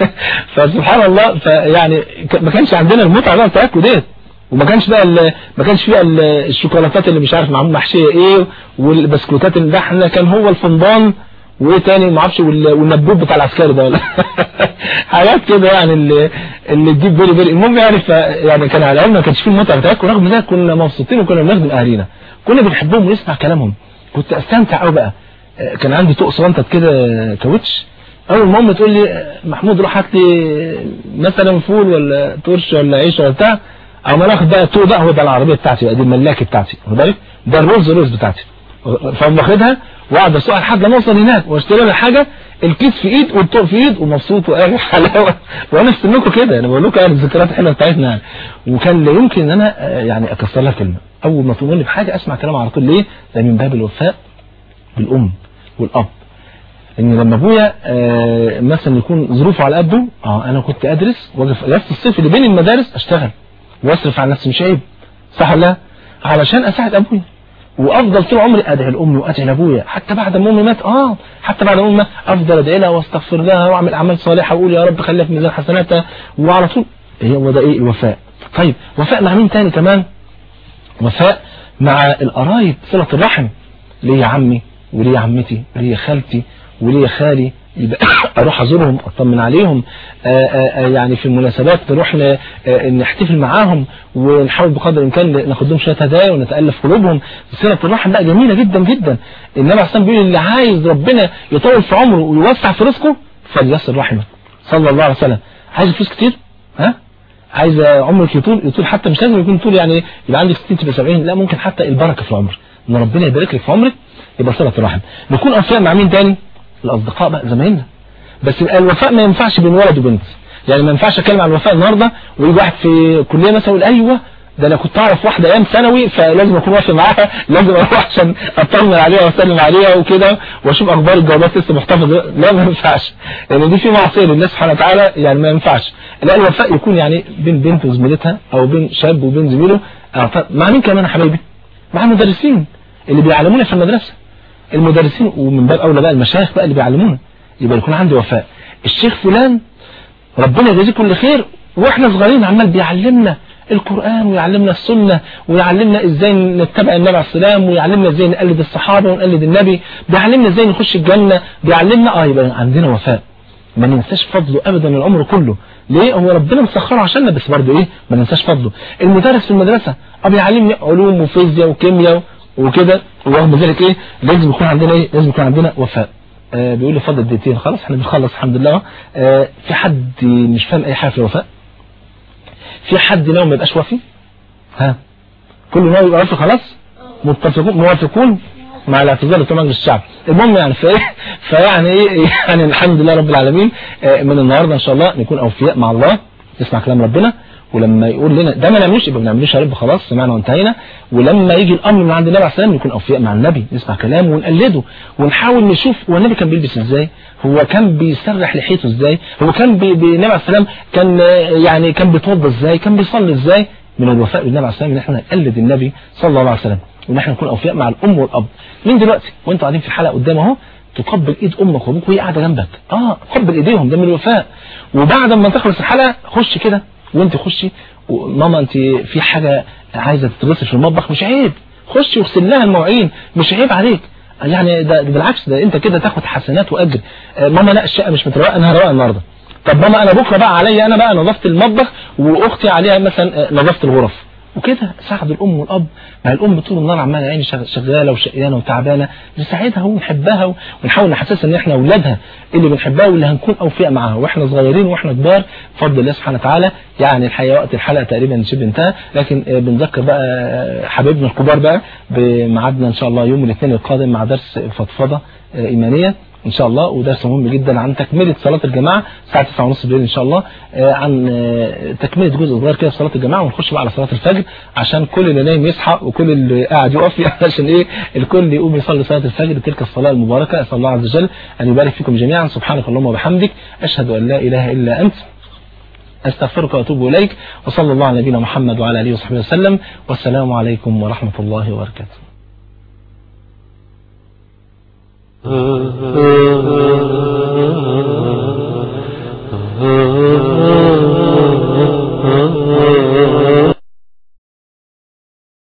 فسبحان الله فيعني ك- ما كانش عندنا المتعه بقى بتاعتكم ديت وما كانش بقى ال- ما كانش فيها ال- الشوكولاتات اللي مش عارف معمول محشيه ايه والبسكوتات اللي ده احنا كان هو الفندان وايه تاني ما اعرفش وال- والنبوب بتاع العسكري ده ولا حاجات كده يعني اللي اللي تجيب بيري بيري المهم يعني ف يعني كان على العلم ما كانش فيه المتعه بتاعتكم رغم ذلك كنا مبسوطين وكنا بنخدم اهالينا كنا بنحبهم ونسمع كلامهم كنت استمتع قوي بقى آه، كان عندي طوق صوانتة كده كاوتش اول ما امي تقول لي آه، محمود روح هات لي مثلا فول ولا ترش ولا عيش ولا بتاع او ما ناخد بقى الطوق ده هو ده العربيه بتاعتي بقى دي الملاكي بتاعتي واخد بالك ده الرولز رويس بتاعتي فاقوم واخدها واقعد اسوقها لحد ما اوصل هناك واشتري لها حاجه الكيس في ايد والطوق في ايد ومبسوط وقاعد حلاوه وانا في سنكم كده انا بقول لكم يعني الذكريات الحلوه بتاعتنا يعني وكان لا يمكن ان انا آه، يعني اكسر لها كلمه اول ما تؤمرني بحاجه اسمع كلام على طول ليه؟ ده من باب الوفاء بالام والاب ان لما ابويا آه مثلا يكون ظروفه على قده اه انا كنت ادرس واجي في اجازه الصيف اللي بين المدارس اشتغل واصرف على نفسي مش عيب صح ولا لا علشان اساعد ابويا وافضل طول عمري ادعي لامي وادعي لابويا حتى بعد ما امي مات اه حتى بعد ما امي مات افضل ادعي لها واستغفر لها واعمل اعمال صالحه واقول يا رب خليها في ميزان حسناتها وعلى طول هي هو ده ايه الوفاء طيب وفاء مع مين تاني كمان وفاء مع القرايب صله الرحم ليا عمي وليا عمتي وليا خالتي وليا خالي يبقى اروح ازورهم اطمن عليهم آآ آآ يعني في المناسبات نروح ن- آه، نحتفل معاهم ونحاول بقدر الامكان ناخد لهم شويه هدايا ونتالف قلوبهم صله الرحم بقى جميله جدا جدا النبي عليه الصلاه بيقول اللي عايز ربنا يطول في عمره ويوسع في رزقه فليصل رحمه صلى الله عليه وسلم عايز فلوس كتير ها عايز عمرك يطول يطول حتى مش لازم يكون طول يعني يبقى عندك 60 تبقى 70 لا ممكن حتى البركه في العمر ان ربنا يبارك لك في عمرك يبقى صله الرحم نكون اوفياء مع مين تاني الاصدقاء بقى زمايلنا بس يبقى الوفاء ما ينفعش بين ولد وبنت يعني ما ينفعش اتكلم عن الوفاء النهارده ويجي واحد في كليه مثلا يقول ايوه ده انا كنت اعرف واحده ايام ثانوي فلازم اكون واقف معاها لازم اروح عشان اطمن عليها واسلم عليها وكده واشوف اخبار الجوابات لسه محتفظه لا ما ينفعش لان دي في معصيه لله سبحانه وتعالى يعني ما ينفعش لا الوفاء يكون يعني بين بنت وزميلتها او بين شاب وبين زميله آه، طب مع مين كمان يا حبايبي مع المدرسين اللي بيعلمونا في المدرسه المدرسين ومن باب اولى بقى المشايخ بقى اللي بيعلمونا يبقى يكون عندي وفاء الشيخ فلان ربنا يجازيه كل خير واحنا صغيرين عمال بيعلمنا القرآن ويعلمنا السنة ويعلمنا ازاي نتبع النبي عليه السلام ويعلمنا ازاي نقلد الصحابة ونقلد النبي بيعلمنا ازاي نخش الجنة بيعلمنا اه يبقى عندنا وفاء ما ننساش فضله ابدا العمر كله ليه هو ربنا مسخره عشاننا بس برضه ايه ما ننساش فضله المدرس في المدرسة اه بيعلمني علوم وفيزياء وكيمياء وكده ورغم ذلك ايه لازم يكون عندنا ايه لازم يكون عندنا وفاء آه بيقول لي فضل دقيقتين خلاص احنا بنخلص الحمد لله آه في حد مش فاهم اي حاجه في الوفاء في حد ناوي ما يبقاش وفي ها كل ناوي يبقى وفي خلاص متفقون موافقون مع الاعتذار لطبعا الشعب المهم يعني في فيعني ايه يعني الحمد لله رب العالمين آه من النهارده ان شاء الله نكون اوفياء مع الله نسمع كلام ربنا ولما يقول لنا ده ما نعملوش يبقى ما نعملوش يا رب خلاص سمعنا وانتهينا ولما يجي الامر من عند النبي عليه الصلاه والسلام نكون اوفياء مع النبي نسمع كلامه ونقلده ونحاول نشوف هو النبي كان بيلبس ازاي هو كان بيسرح لحيته ازاي هو كان بي بي- النبي عليه السلام كان آه، يعني كان بيتوضى ازاي كان بيصلي ازاي من الوفاء بالنبي عليه السلام ان احنا نقلد النبي صلى الله عليه وسلم وان احنا نكون اوفياء مع الام والاب من دلوقتي وانتوا قاعدين في الحلقه قدام اهو تقبل ايد امك وابوك وهي قاعده جنبك اه قبل ايديهم ده من الوفاء وبعد ما تخلص الحلقه خش كده وانت خشي ماما انت في حاجه عايزه تتغسل في المطبخ مش عيب خشي واغسل لها المواعين مش عيب عليك يعني ده ده بالعكس ده انت كده تاخد حسنات واجر آه، ماما لا الشقه مش متروقه انا هروق النهارده طب ماما انا بكره بقى عليا انا بقى نظافه المطبخ واختي عليها مثلا آه، نظافه الغرف وكده ساعد الام والاب مع الام طول النهار عماله عيني شغ- شغاله وشقيانه وتعبانه نساعدها ونحبها ونحاول نحسسها ان احنا اولادها اللي بنحبها واللي هنكون اوفياء معاها واحنا صغيرين واحنا كبار بفضل الله سبحانه وتعالى يعني الحقيقه وقت الحلقه تقريبا شبه انتهى لكن آه، بنذكر بقى آه، حبايبنا الكبار بقى بميعادنا ان شاء الله يوم الاثنين القادم مع درس فضفضه آه، ايمانيه ان شاء الله ودرس مهم جدا عن تكمله صلاه الجماعه الساعه 9:30 بالليل ان شاء الله آه، عن آه، تكمله جزء صغير كده في صلاه الجماعه ونخش بقى على صلاه الفجر عشان كل اللي نايم يصحى وكل اللي قاعد يقف عشان ايه الكل يقوم يصلي صلاه الفجر تلك الصلاه المباركه اسال الله عز وجل ان يبارك فيكم جميعا سبحانك اللهم وبحمدك اشهد ان لا اله الا انت استغفرك واتوب اليك وصلى الله على نبينا محمد وعلى اله وصحبه وسلم والسلام عليكم ورحمه الله وبركاته